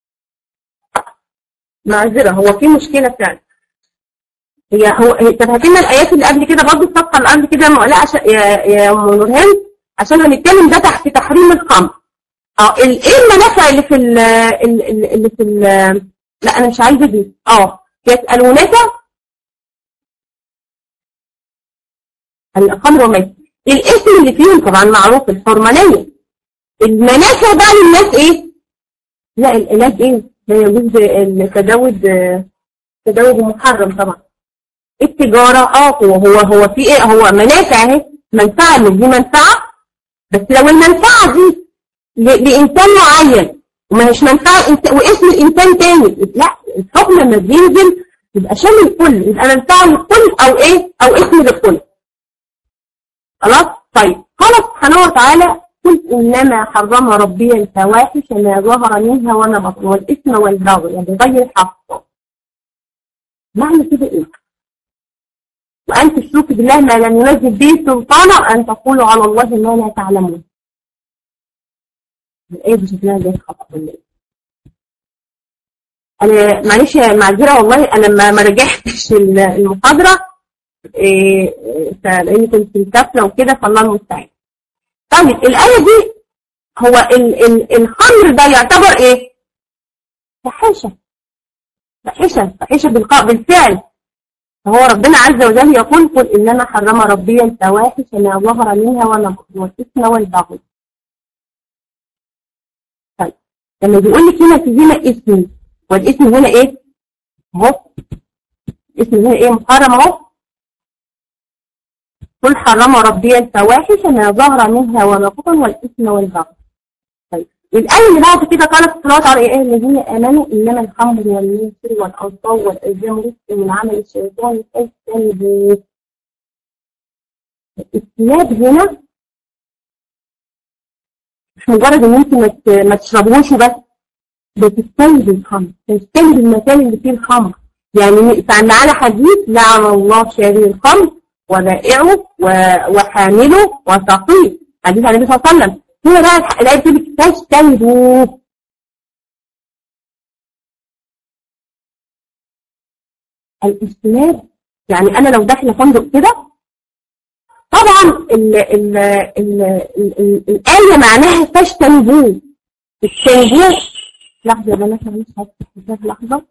معذرة هو في مشكلة فعلا هي هو هي- طب هاتي لنا الايات اللي قبل كده برضه الصفحه اللي قبل كده معلقه عشان يا يا ام نورهان عشان هنتكلم ده تحت تحريم الخمر اه ال- ايه المنافع اللي في ال ال- ال- اللي في ال لا انا مش عايزه دي اه يسالونك الخمر والميسر الاسم اللي فيهم طبعا معروف الحرمانيه المنافع بقى للناس ايه؟ لا العلاج ايه؟ لا يجوز التزود تزود محرم طبعا التجارة اه هو هو هو في ايه هو منافع اهي منفعة مش دي منفعة بس لو المنفعة دي ل- لإنسان معين وما هيش منفعة إنس- واسم الإنسان تاني لا الحكم لما بينزل يبقى شامل الكل يبقى منفعة للكل أو إيه أو اسم للكل خلاص طيب قال سبحانه وتعالى قل إنما حرم ربي الفواحش ما ظهر منها وما بطن والإثم والبغي يعني بغير الحق معنى كده إيه؟ وأن تشركوا بالله ما لم ينزل به سلطانا أن تقولوا على الله ما لا تعلمون الآية دي شكلها زي الخطأ ولا إيه؟ انا معلش يا معذره والله انا ما ما رجعتش ال- المحاضره إيه، إيه، لاني كنت مسافره وكده فالله المستعان طيب الايه دي هو ال ال الخمر ده يعتبر ايه فحشه فحشه فحشه بالقاء بالفعل فهو ربنا عز وجل يقول قل انما حرم ربي الفواحش ما ظهر منها وما بطن والاثم والبغي طيب لما بيقول لك هنا في هنا اسم والاسم هنا ايه؟ اهو اسم هنا ايه محرم اهو قل حرم ربي الفواحش ما ظهر منها وما بطن والاثم والبغي طيب الآية اللي بعد كده قالت الصلاة على إيه الذين آمنوا إنما الخمر والميسر والأنصاب والأزلام رزق من عمل الشيطان فاجتنبوه الاجتناب هنا مش مجرد إن أنت ما ت- ما تشربوش وبس ده تجتنب الخمر تجتنب المكان اللي فيه الخمر يعني كان معانا حديث لعن الله شاري الخمر وبائعه و- وحامله وسقيه حديث عن النبي صلى الله عليه وسلم هنا بقى الح- الآية بتقول تجتنبوه الاجتناب يعني أنا لو داخلة فندق كده طبعا ال ال ال ال ال الآية معناها تجتنبوه تجتنبوه لحظة يا بنات معلش هفتح لحظة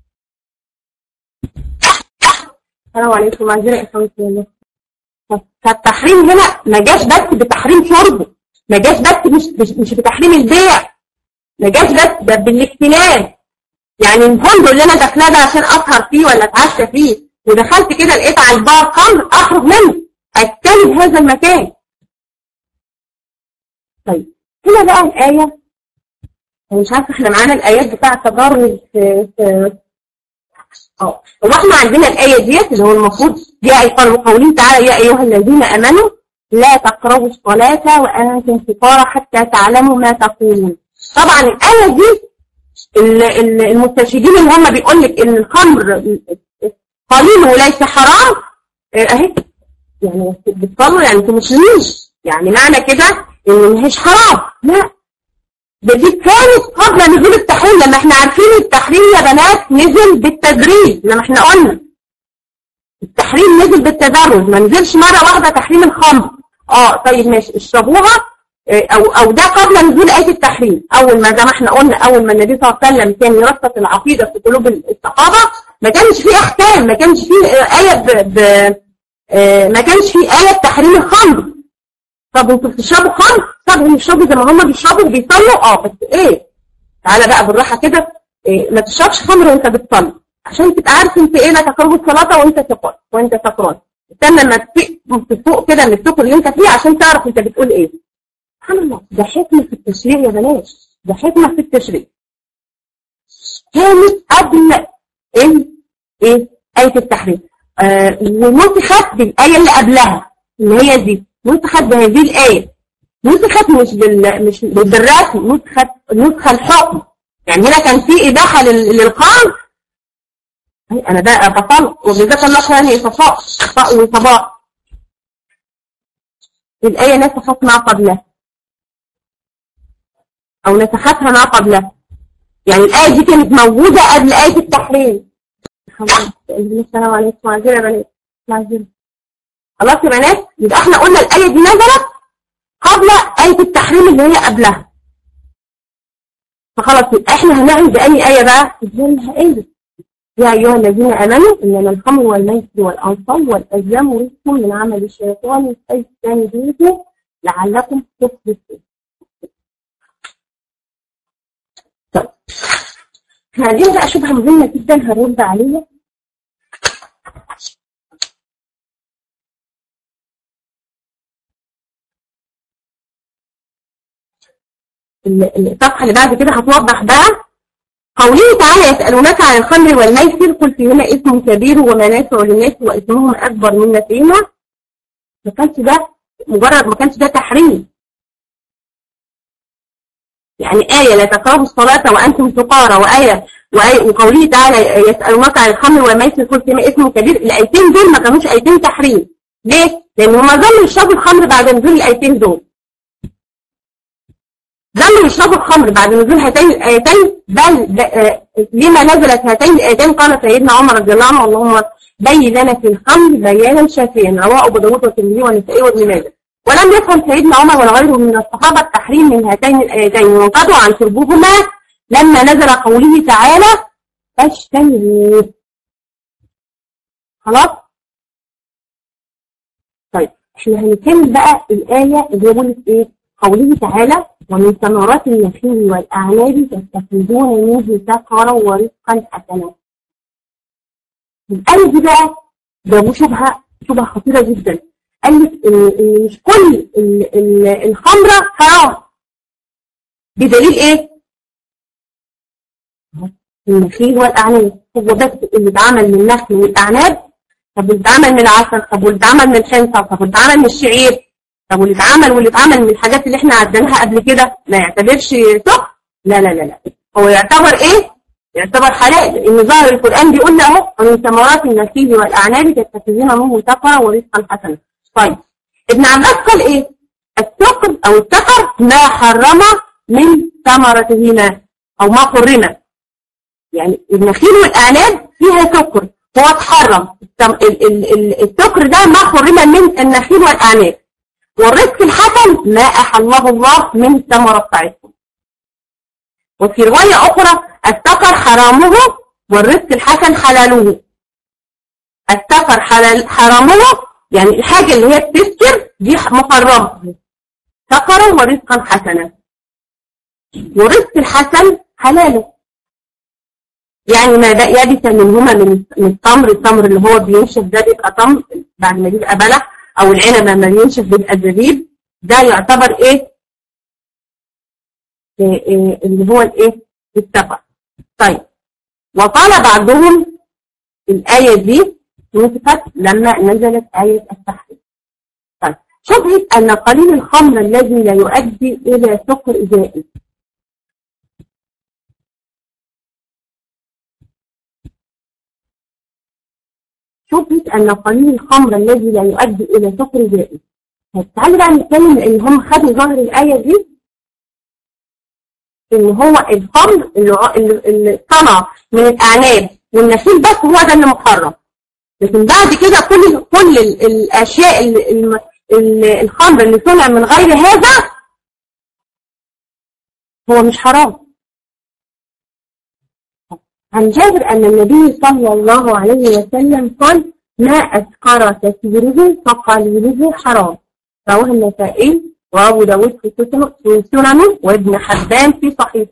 السلام عليكم معذرة يا اخواتي والله فالتحريم هنا ما جاش بس بتحريم شربه ما جاش بس مش مش, مش بتحريم البيع ما جاش بس ده بالاجتناب يعني الفندق اللي انا داخلاه ده عشان اسهر فيه ولا اتعشى فيه ودخلت كده لقيت على البار خمر اخرج منه اجتنب هذا المكان طيب هنا بقى الايه أنا مش عارفه احنا معانا الايات بتاعه التضرر في في اه هو احنا عندنا الآية ديت اللي هو المفروض جاء يقال قوله تعالى يا أيها الذين آمنوا لا تقربوا الصلاة وأنتم سكارى حتى تعلموا ما تقولون طبعا الآية دي ال- ال- المستشهدين اللي هم بيقول لك إن الخمر قليله ليس حرام آه، أهي يعني بتصلوا يعني انتوا مسلمين يعني معنى كده إن مش حرام لا ده دي كانت قبل نزول التحريم لما احنا عارفين التحريم يا بنات نزل بالتدريج لما احنا قلنا التحريم نزل بالتدرج ما نزلش مرة واحدة تحريم الخمر اه طيب ماشي اشربوها اه، او او ده قبل نزول آية التحريم اول ما زي ما احنا قلنا اول ما النبي صلى الله عليه وسلم كان يرسخ العقيدة في قلوب الصحابة ما كانش فيه احكام ما كانش فيه اه، آية ب... ب... اه، ما كانش فيه آية تحريم الخمر طب انتوا بتشربوا خمر طب هم بيشربوا زي ما هم بيشربوا بيصلوا اه بس ايه تعالى بقى بالراحه كده إيه ما تشربش خمر وانت بتصلي عشان تبقى عارف انت ايه لا تقربوا الصلاه وانت سكران وانت سكران استنى لما تفوق تفوق كده من السكر اللي انت فيه عشان تعرف انت بتقول ايه سبحان الله ده حكمه في التشريع يا بنات ده حكمه في التشريع كانت قبل ال ايه آية التحريم آه ونسخت بالآية اللي قبلها اللي هي دي نسخت بهذه الآية نسخت مش بال مش بالرسم نسخت نسخ الحكم يعني هنا كان في إباحة لل- للقول أي أنا بقى بطل وجزاك الله خيرا يا صفاء صفاء وصباء الآية نسخت ما قبلها أو نسختها ما قبلها يعني الآية دي كانت موجودة قبل آية التحريم خلاص السلام عليكم معذرة يا بنات معذرة خلاص يا بنات يبقى احنا قلنا الآية دي نزلت قبل آية التحريم اللي هي قبلها فخلاص يبقى احنا هنعمل بأي آية بقى ازاي آية يا أيها الذين آمنوا إنما الخمر والميسر والأنصاب والأزلام رزق من عمل الشيطان فاجتنبوه لعلكم تفلحون طيب هذه بقى شبهة مهمة جدا هنرد عليها ال- الصفحة اللي بعد كده هتوضح بقى قوله تعالى يسألونك عن الخمر والميسر قل فيهما اسم كبير ومنافع للناس واسمهم أكبر من نفعهما ما كانش ده مجرد ما كانش ده تحريم يعني آية لا تقربوا الصلاة وأنتم سقارى وآية وآية وقوله تعالى يسألونك عن الخمر والميسر قل فيهما اسم كبير الآيتين دول ما كانوش آيتين تحريم ليه؟ لأن هما ظلوا يشربوا الخمر بعد نزول الآيتين دول ظلوا يشربوا الخمر بعد نزول هاتين الآيتين بل آه، لما نزلت هاتين الآيتين قال سيدنا عمر رضي الله عنه اللهم بين لنا في الخمر بيانا شافيا رواه أبو داود والترمذي والنسائي وابن ماجه ولم يفهم سيدنا عمر ولا غيره من الصحابة التحريم من هاتين الآيتين وانقضوا عن شربهما لما نزل قوله تعالى فاجتنبوا خلاص طيب احنا هنكمل بقى الآية اللي هي بقولت ايه قوله تعالى ومن ثمرات النخيل والأعناب تستخرجون منه سكرا ورزقا حسنا الآية دي بقى جابوا شبهة شبهة خطيرة جدا قال لك إن, إن مش كل ال ال الخمرة حرام بدليل إيه؟ النخيل والأعناب هو بس اللي اتعمل من النخل والأعناب طب واللي اتعمل من العسل طب واللي اتعمل من الحنطة طب واللي اتعمل من الشعير طب واللي اتعمل واللي اتعمل من الحاجات اللي احنا عدناها قبل كده ما يعتبرش صح؟ لا لا لا لا هو يعتبر ايه؟ يعتبر حلال لان ظاهر القران بيقول لنا اهو ومن ثمرات النخيل والاعناب تتخذون منه سكرا ورزقا حسنا طيب ابن عباس قال ايه؟ السكر او السكر ما حرم من ثمرتهما او ما حرم يعني النخيل والاعناب فيها سكر هو اتحرم السكر ده ما حرم من النخيل والاعناب والرزق الحسن ما أحله الله من الثمرة بتاعتهم وفي رواية أخرى السكر حرامه والرزق الحسن حلاله السكر حلال حرامه يعني الحاجة اللي هي بتسكر دي محرمة سكرا ورزقا حسنا ورزق الحسن حلاله يعني ما يبس منهما من التمر التمر اللي هو بينشف ده بيبقى تمر بعد ما يبقى بلح او العنب لما ينشف بيبقى الزبيب ده يعتبر ايه, إيه, إيه اللي هو الايه السفر طيب وقال بعضهم الآية دي نسخت لما نزلت آية التحريم طيب شبهة أن قليل الخمر الذي لا يؤدي إلى سكر زائد شبهة أن قليل الخمر الذي لا يؤدي إلى سكر زائد تعالوا بقى نتكلم إن هم خدوا ظاهر الآية دي إن هو الخمر اللي صنع من الأعناب والنخيل بس هو ده اللي محرم لكن بعد كده كل كل الأشياء الخمر اللي صنع من غير هذا هو مش حرام عن جابر أن النبي صلى الله عليه وسلم قال ما أسكر كثيره فقليله حرام رواه النسائي وأبو داود في سننه وابن حبان في صحيحه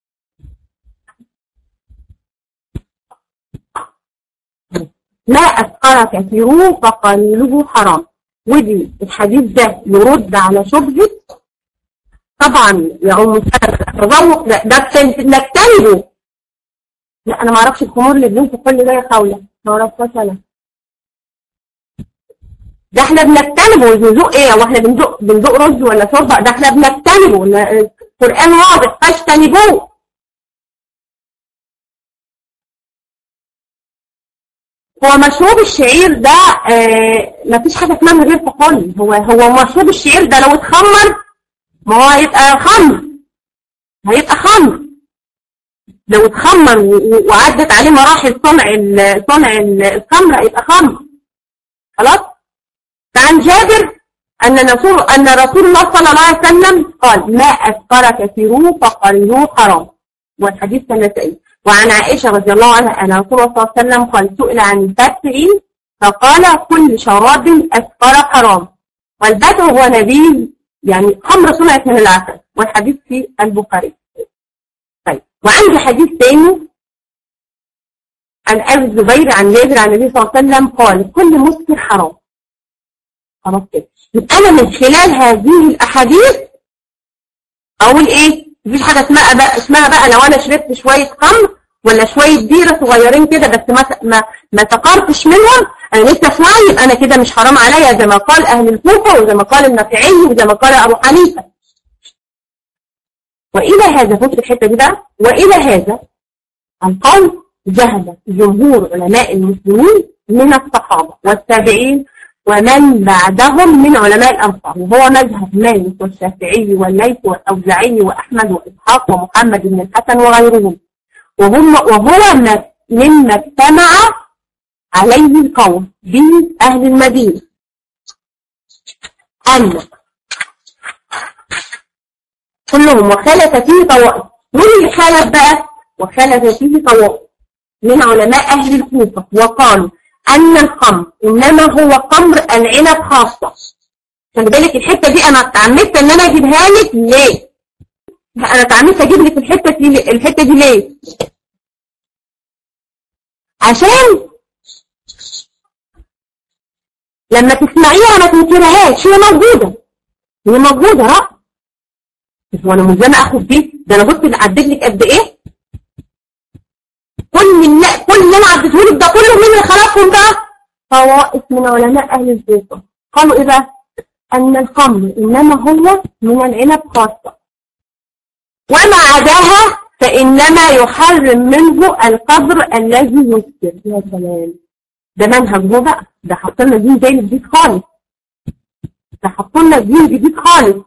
ما أسكر كثيره فقليله حرام ودي الحديث ده يرد على شبهة طبعا يا أم التذوق ده ده نجتنبه لا انا ما اعرفش الخمور اللي بننفق كل ده يا خاوله ما اعرفهاش انا ده احنا بنجتنبه بنذوق ايه واحنا بندق بندق رز ولا شوربه ده احنا بنجتنبه القران واضح فاجتنبوه هو مشروب الشعير ده آه ما فيش حاجه اسمها من غير كحول هو هو مشروب الشعير ده لو اتخمر ما هو هيبقى خمر هيبقى خمر لو اتخمر وعدت عليه مراحل صنع صنع الخمر يبقى خمر خلاص فعن جابر أن رسول أن رسول الله صلى الله عليه وسلم قال ما أسكر كثيره فقليله حرام والحديث النسائي وعن عائشة رضي الله عنها أن رسول الله صلى الله عليه وسلم قال سئل عن الفتح فقال كل شراب أسكر حرام والبتع هو نبيذ يعني خمر صنعت من العسل والحديث في البخاري وعندي حديث تاني عن أبي الزبير عن جابر عن النبي صلى الله عليه وسلم قال كل مسكر حرام خلاص كده يبقى أنا من خلال هذه الأحاديث أقول إيه مفيش حاجة اسمها بقى اسمها بقى لو أنا شربت شوية خمر ولا شوية بيرة صغيرين كده بس ما ما ما سقرتش منهم أنا لسه شوية يبقى أنا كده مش حرام عليا زي ما قال أهل الكوفة وزي ما قال النافعي وزي ما قال أبو حنيفة وإلى هذا فوت الحتة دي بقى وإلى هذا القول ذهب جمهور علماء المسلمين من الصحابة والتابعين ومن بعدهم من علماء الأمصار وهو مذهب مالك والشافعي والليث والأوزاعي وأحمد وإسحاق ومحمد بن الحسن وغيرهم وهم وهو مما اجتمع عليه القوم به أهل المدينة أن كلهم وخلف فيه طوائف مين اللي خلف بقى وخلف فيه طوائف من علماء أهل الكوفة وقالوا أن الخمر إنما هو خمر العنب خاصة خلي بالك الحتة دي أنا اتعمدت إن أنا أجيبها لك ليه؟ أنا اتعمدت أجيب لك الحتة دي الحتة دي ليه؟ عشان لما تسمعيها ما تنكرهاش هي موجودة هي موجودة رأ هو أنا ملزمة أخد دي ده أنا بص عديت لك قد إيه؟ كل اللي كل اللي انا عديته لك ده كله مين اللي خلقهم بقى طوائف من علماء اهل الكوفه قالوا ايه بقى ان الخمر انما هو من العنب خاصه وما عداها فانما يحرم منه القدر الذي يسكر يا سلام ده منهج هو بقى ده حط لنا دين زي جديد خالص ده حط لنا دين جديد خالص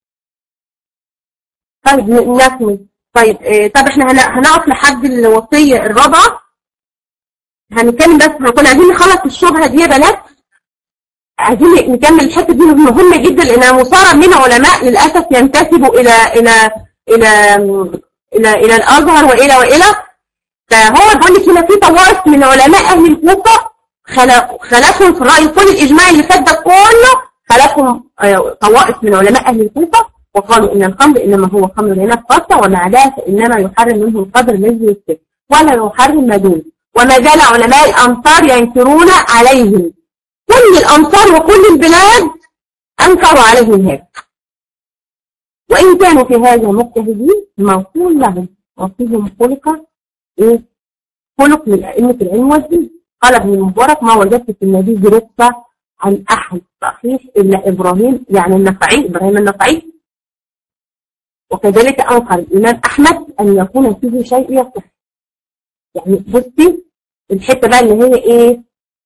طيب نكمل طيب آه طب احنا هنقف لحد الوصية الرابعة هنتكلم بس هنكون عايزين نخلص الشبهة دي يا بنات عايزين نكمل الحتة دي مهمة جدا لأنها مصارى من علماء للأسف ينتسبوا إلى إلى إلى إلى إلى الأزهر وإلى وإلى فهو بيقول لك هنا في طوائف من علماء أهل الكوفة خلافهم في الرأي كل الإجماع اللي فات ده كله خلافهم طوائف من علماء أهل الكوفة وقالوا إن الخمر إنما هو خمر هنا خاصة ومع ذلك فإنما يحرم منه القدر الذي يسكت ولا يحرم ما دونه وما زال علماء الأمصار ينكرون عليهم كل الأمصار وكل البلاد أنكروا عليهم هذا وإن كانوا في هذا مجتهدين موصول لهم وفيهم خلق إيه؟ خلق من أئمة العلم والدين قال ابن المبارك ما وجدت في النبي برقة عن أحد صحيح إلا إبراهيم يعني النفعي إبراهيم النفعي وكذلك أنقل الإمام أحمد أن يكون فيه شيء يصح يعني بصي الحتة بقى اللي هي إيه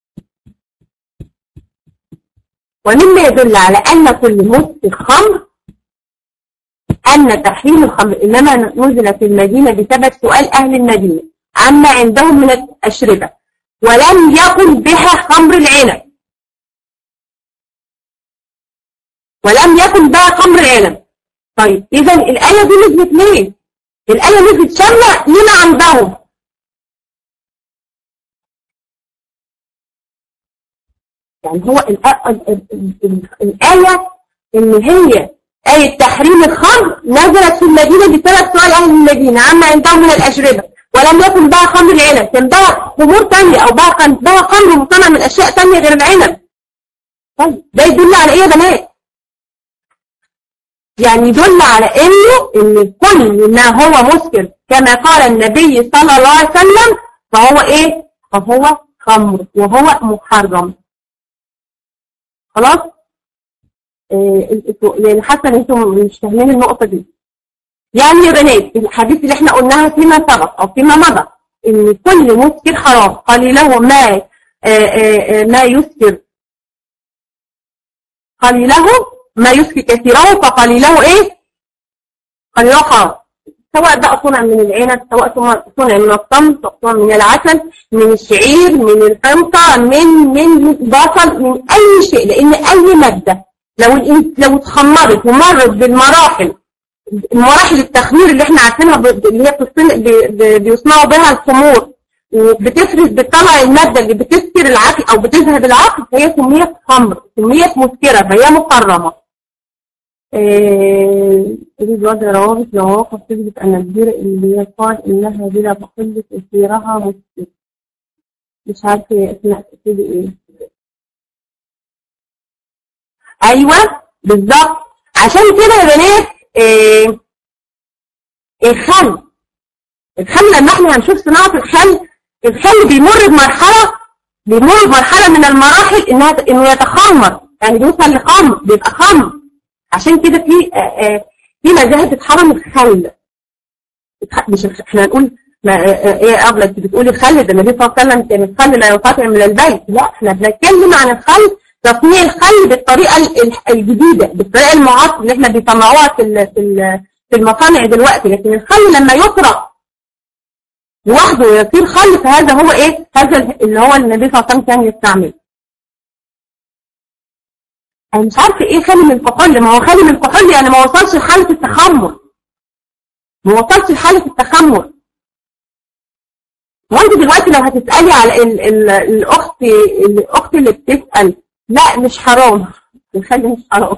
ومما يدل على أن كل مسك خمر أن تحريم الخمر إنما نزل في المدينة بسبب سؤال أهل المدينة عما عندهم من الأشربة ولم يكن بها خمر العنب ولم يكن بها خمر العنب طيب إذا الآية دي نزلت ليه؟ الآية نزلت شاملة لما عندهم يعني هو الآية إن هي آية تحريم الخمر نزلت في المدينة بسبب سؤال أهل المدينة عما عندهم من الأشربة ولم يكن بها خمر العنب كان بها خمور تانية أو بها كان بها خمر مصنع من أشياء تانية غير العنب طيب ده يدل على إيه يا بنات؟ يعني يدل على انه ان كل ما هو مسكر كما قال النبي صلى الله عليه وسلم فهو ايه فهو خمر وهو محرم خلاص إيه يعني حاسه ان انتم مش فاهمين النقطه دي يعني يا بنات الحديث اللي احنا قلناها فيما سبق او فيما مضى ان كل مسكر حرام قليله ما آآ آآ ما يسكر قليله ما يسكي كثيره فقليله ايه قليله حرام سواء بقى صنع من العنب سواء صنع من الطمس صنع من العسل من الشعير من الحنطة من من بصل من اي شيء لان اي مادة لو لو اتخمرت ومرت بالمراحل مراحل التخمير اللي احنا عارفينها اللي هي بيصنعوا بها الخمور وبتفرز بتطلع المادة اللي بتسكر العقل او بتذهب العقل فهي سميت خمر سميت مسكرة فهي محرمة تريد وضع روابط لمواقف تثبت أن البيرة اللي يقال إنها بلا تقل تأثيرها مسكر مش عارفة اسمها تأثير إيه أيوة بالظبط عشان كده يا بنات إيه الخل الخل لما احنا هنشوف صناعة الخل الخل بيمر بمرحلة بيمر بمرحلة من المراحل انها انه يتخمر يعني بيوصل لخمر بيبقى خمر عشان كده في في مذاهب بتحرم الخل مش احنا هنقول ما ايه قبل انت بتقولي الخل ده النبي صلى الله عليه وسلم كان الخل لا ينقطع من البيت لا احنا بنتكلم عن الخل تصنيع الخل بالطريقه الجديده بالطريقه المعاصره اللي احنا بيصنعوها في في المصانع دلوقتي لكن الخل لما يطرق لوحده ويصير خل فهذا هو ايه هذا اللي هو النبي صلى الله عليه وسلم كان يستعمله انا مش عارفه ايه خالي من الكحول ما هو خالي من الكحول يعني ما وصلش لحاله التخمر ما وصلش لحاله التخمر وانت دلوقتي لو هتسالي على ال ال الاخت الاخت اللي بتسال لا مش حرام الخل مش حرام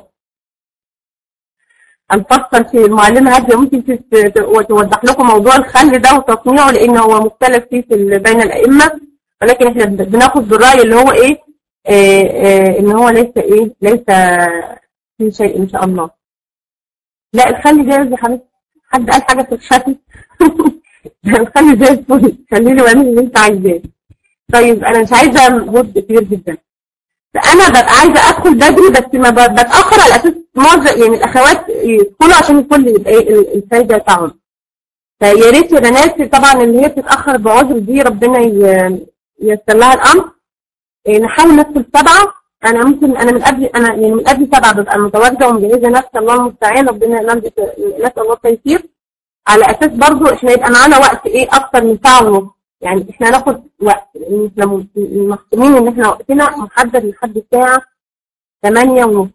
هنفصل في المعلمة هادية ممكن توضح لكم موضوع الخل ده وتصنيعه لأن هو مختلف فيه في بين الأئمة ولكن احنا بناخد بالرأي اللي هو إيه آه آه إن هو ليس إيه ليس في شيء إن شاء الله لا الخل جاهز يا حبيبتي حد قال حاجة في الشكل الخل زي الفل خليني واعمل اللي أنت عايزاه طيب أنا مش عايزة مجهود كتير جدا فانا ببقى عايزه ادخل بدري بس ما بتاخر على اساس معظم يعني الاخوات يدخلوا عشان الكل يبقى ايه الفايده بتاعهم فيا ريت يا بنات طبعا اللي هي بتتاخر بعذر دي ربنا ييسر لها الامر إيه نحاول ندخل سبعه انا ممكن انا من قبل انا يعني من قبل سبعه ببقى متواجده ومجهزه نفسي الله المستعان ربنا نسال الله التيسير على اساس برضو احنا يبقى معانا وقت ايه اكتر من ساعه ونص يعني احنا هناخد وقت لان احنا مخصومين ان احنا وقتنا محدد لحد الساعة 8 ونص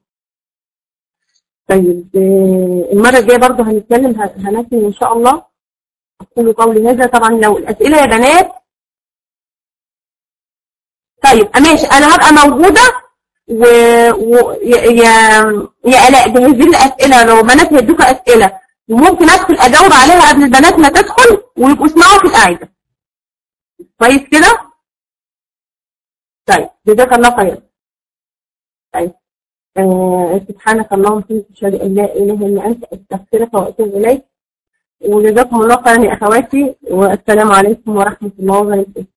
طيب المرة الجاية برضه هنتكلم هنكمل ان شاء الله اقول قولي هذا طبعا لو الاسئلة يا بنات طيب ماشي انا هبقى موجودة و, و... يا يا الاء جهزي لي الاسئله لو بنات هيدوكوا اسئله وممكن ادخل اجاوب عليها قبل البنات ما تدخل ويبقوا يسمعوا في القاعده كويس كده طيب جزاك الله خير طيب آه سبحانك اللهم وبحمدك اشهد ان لا اله الا انت استغفرك واتوب اليك وجزاكم الله خيرا يا اخواتي والسلام عليكم ورحمه الله وبركاته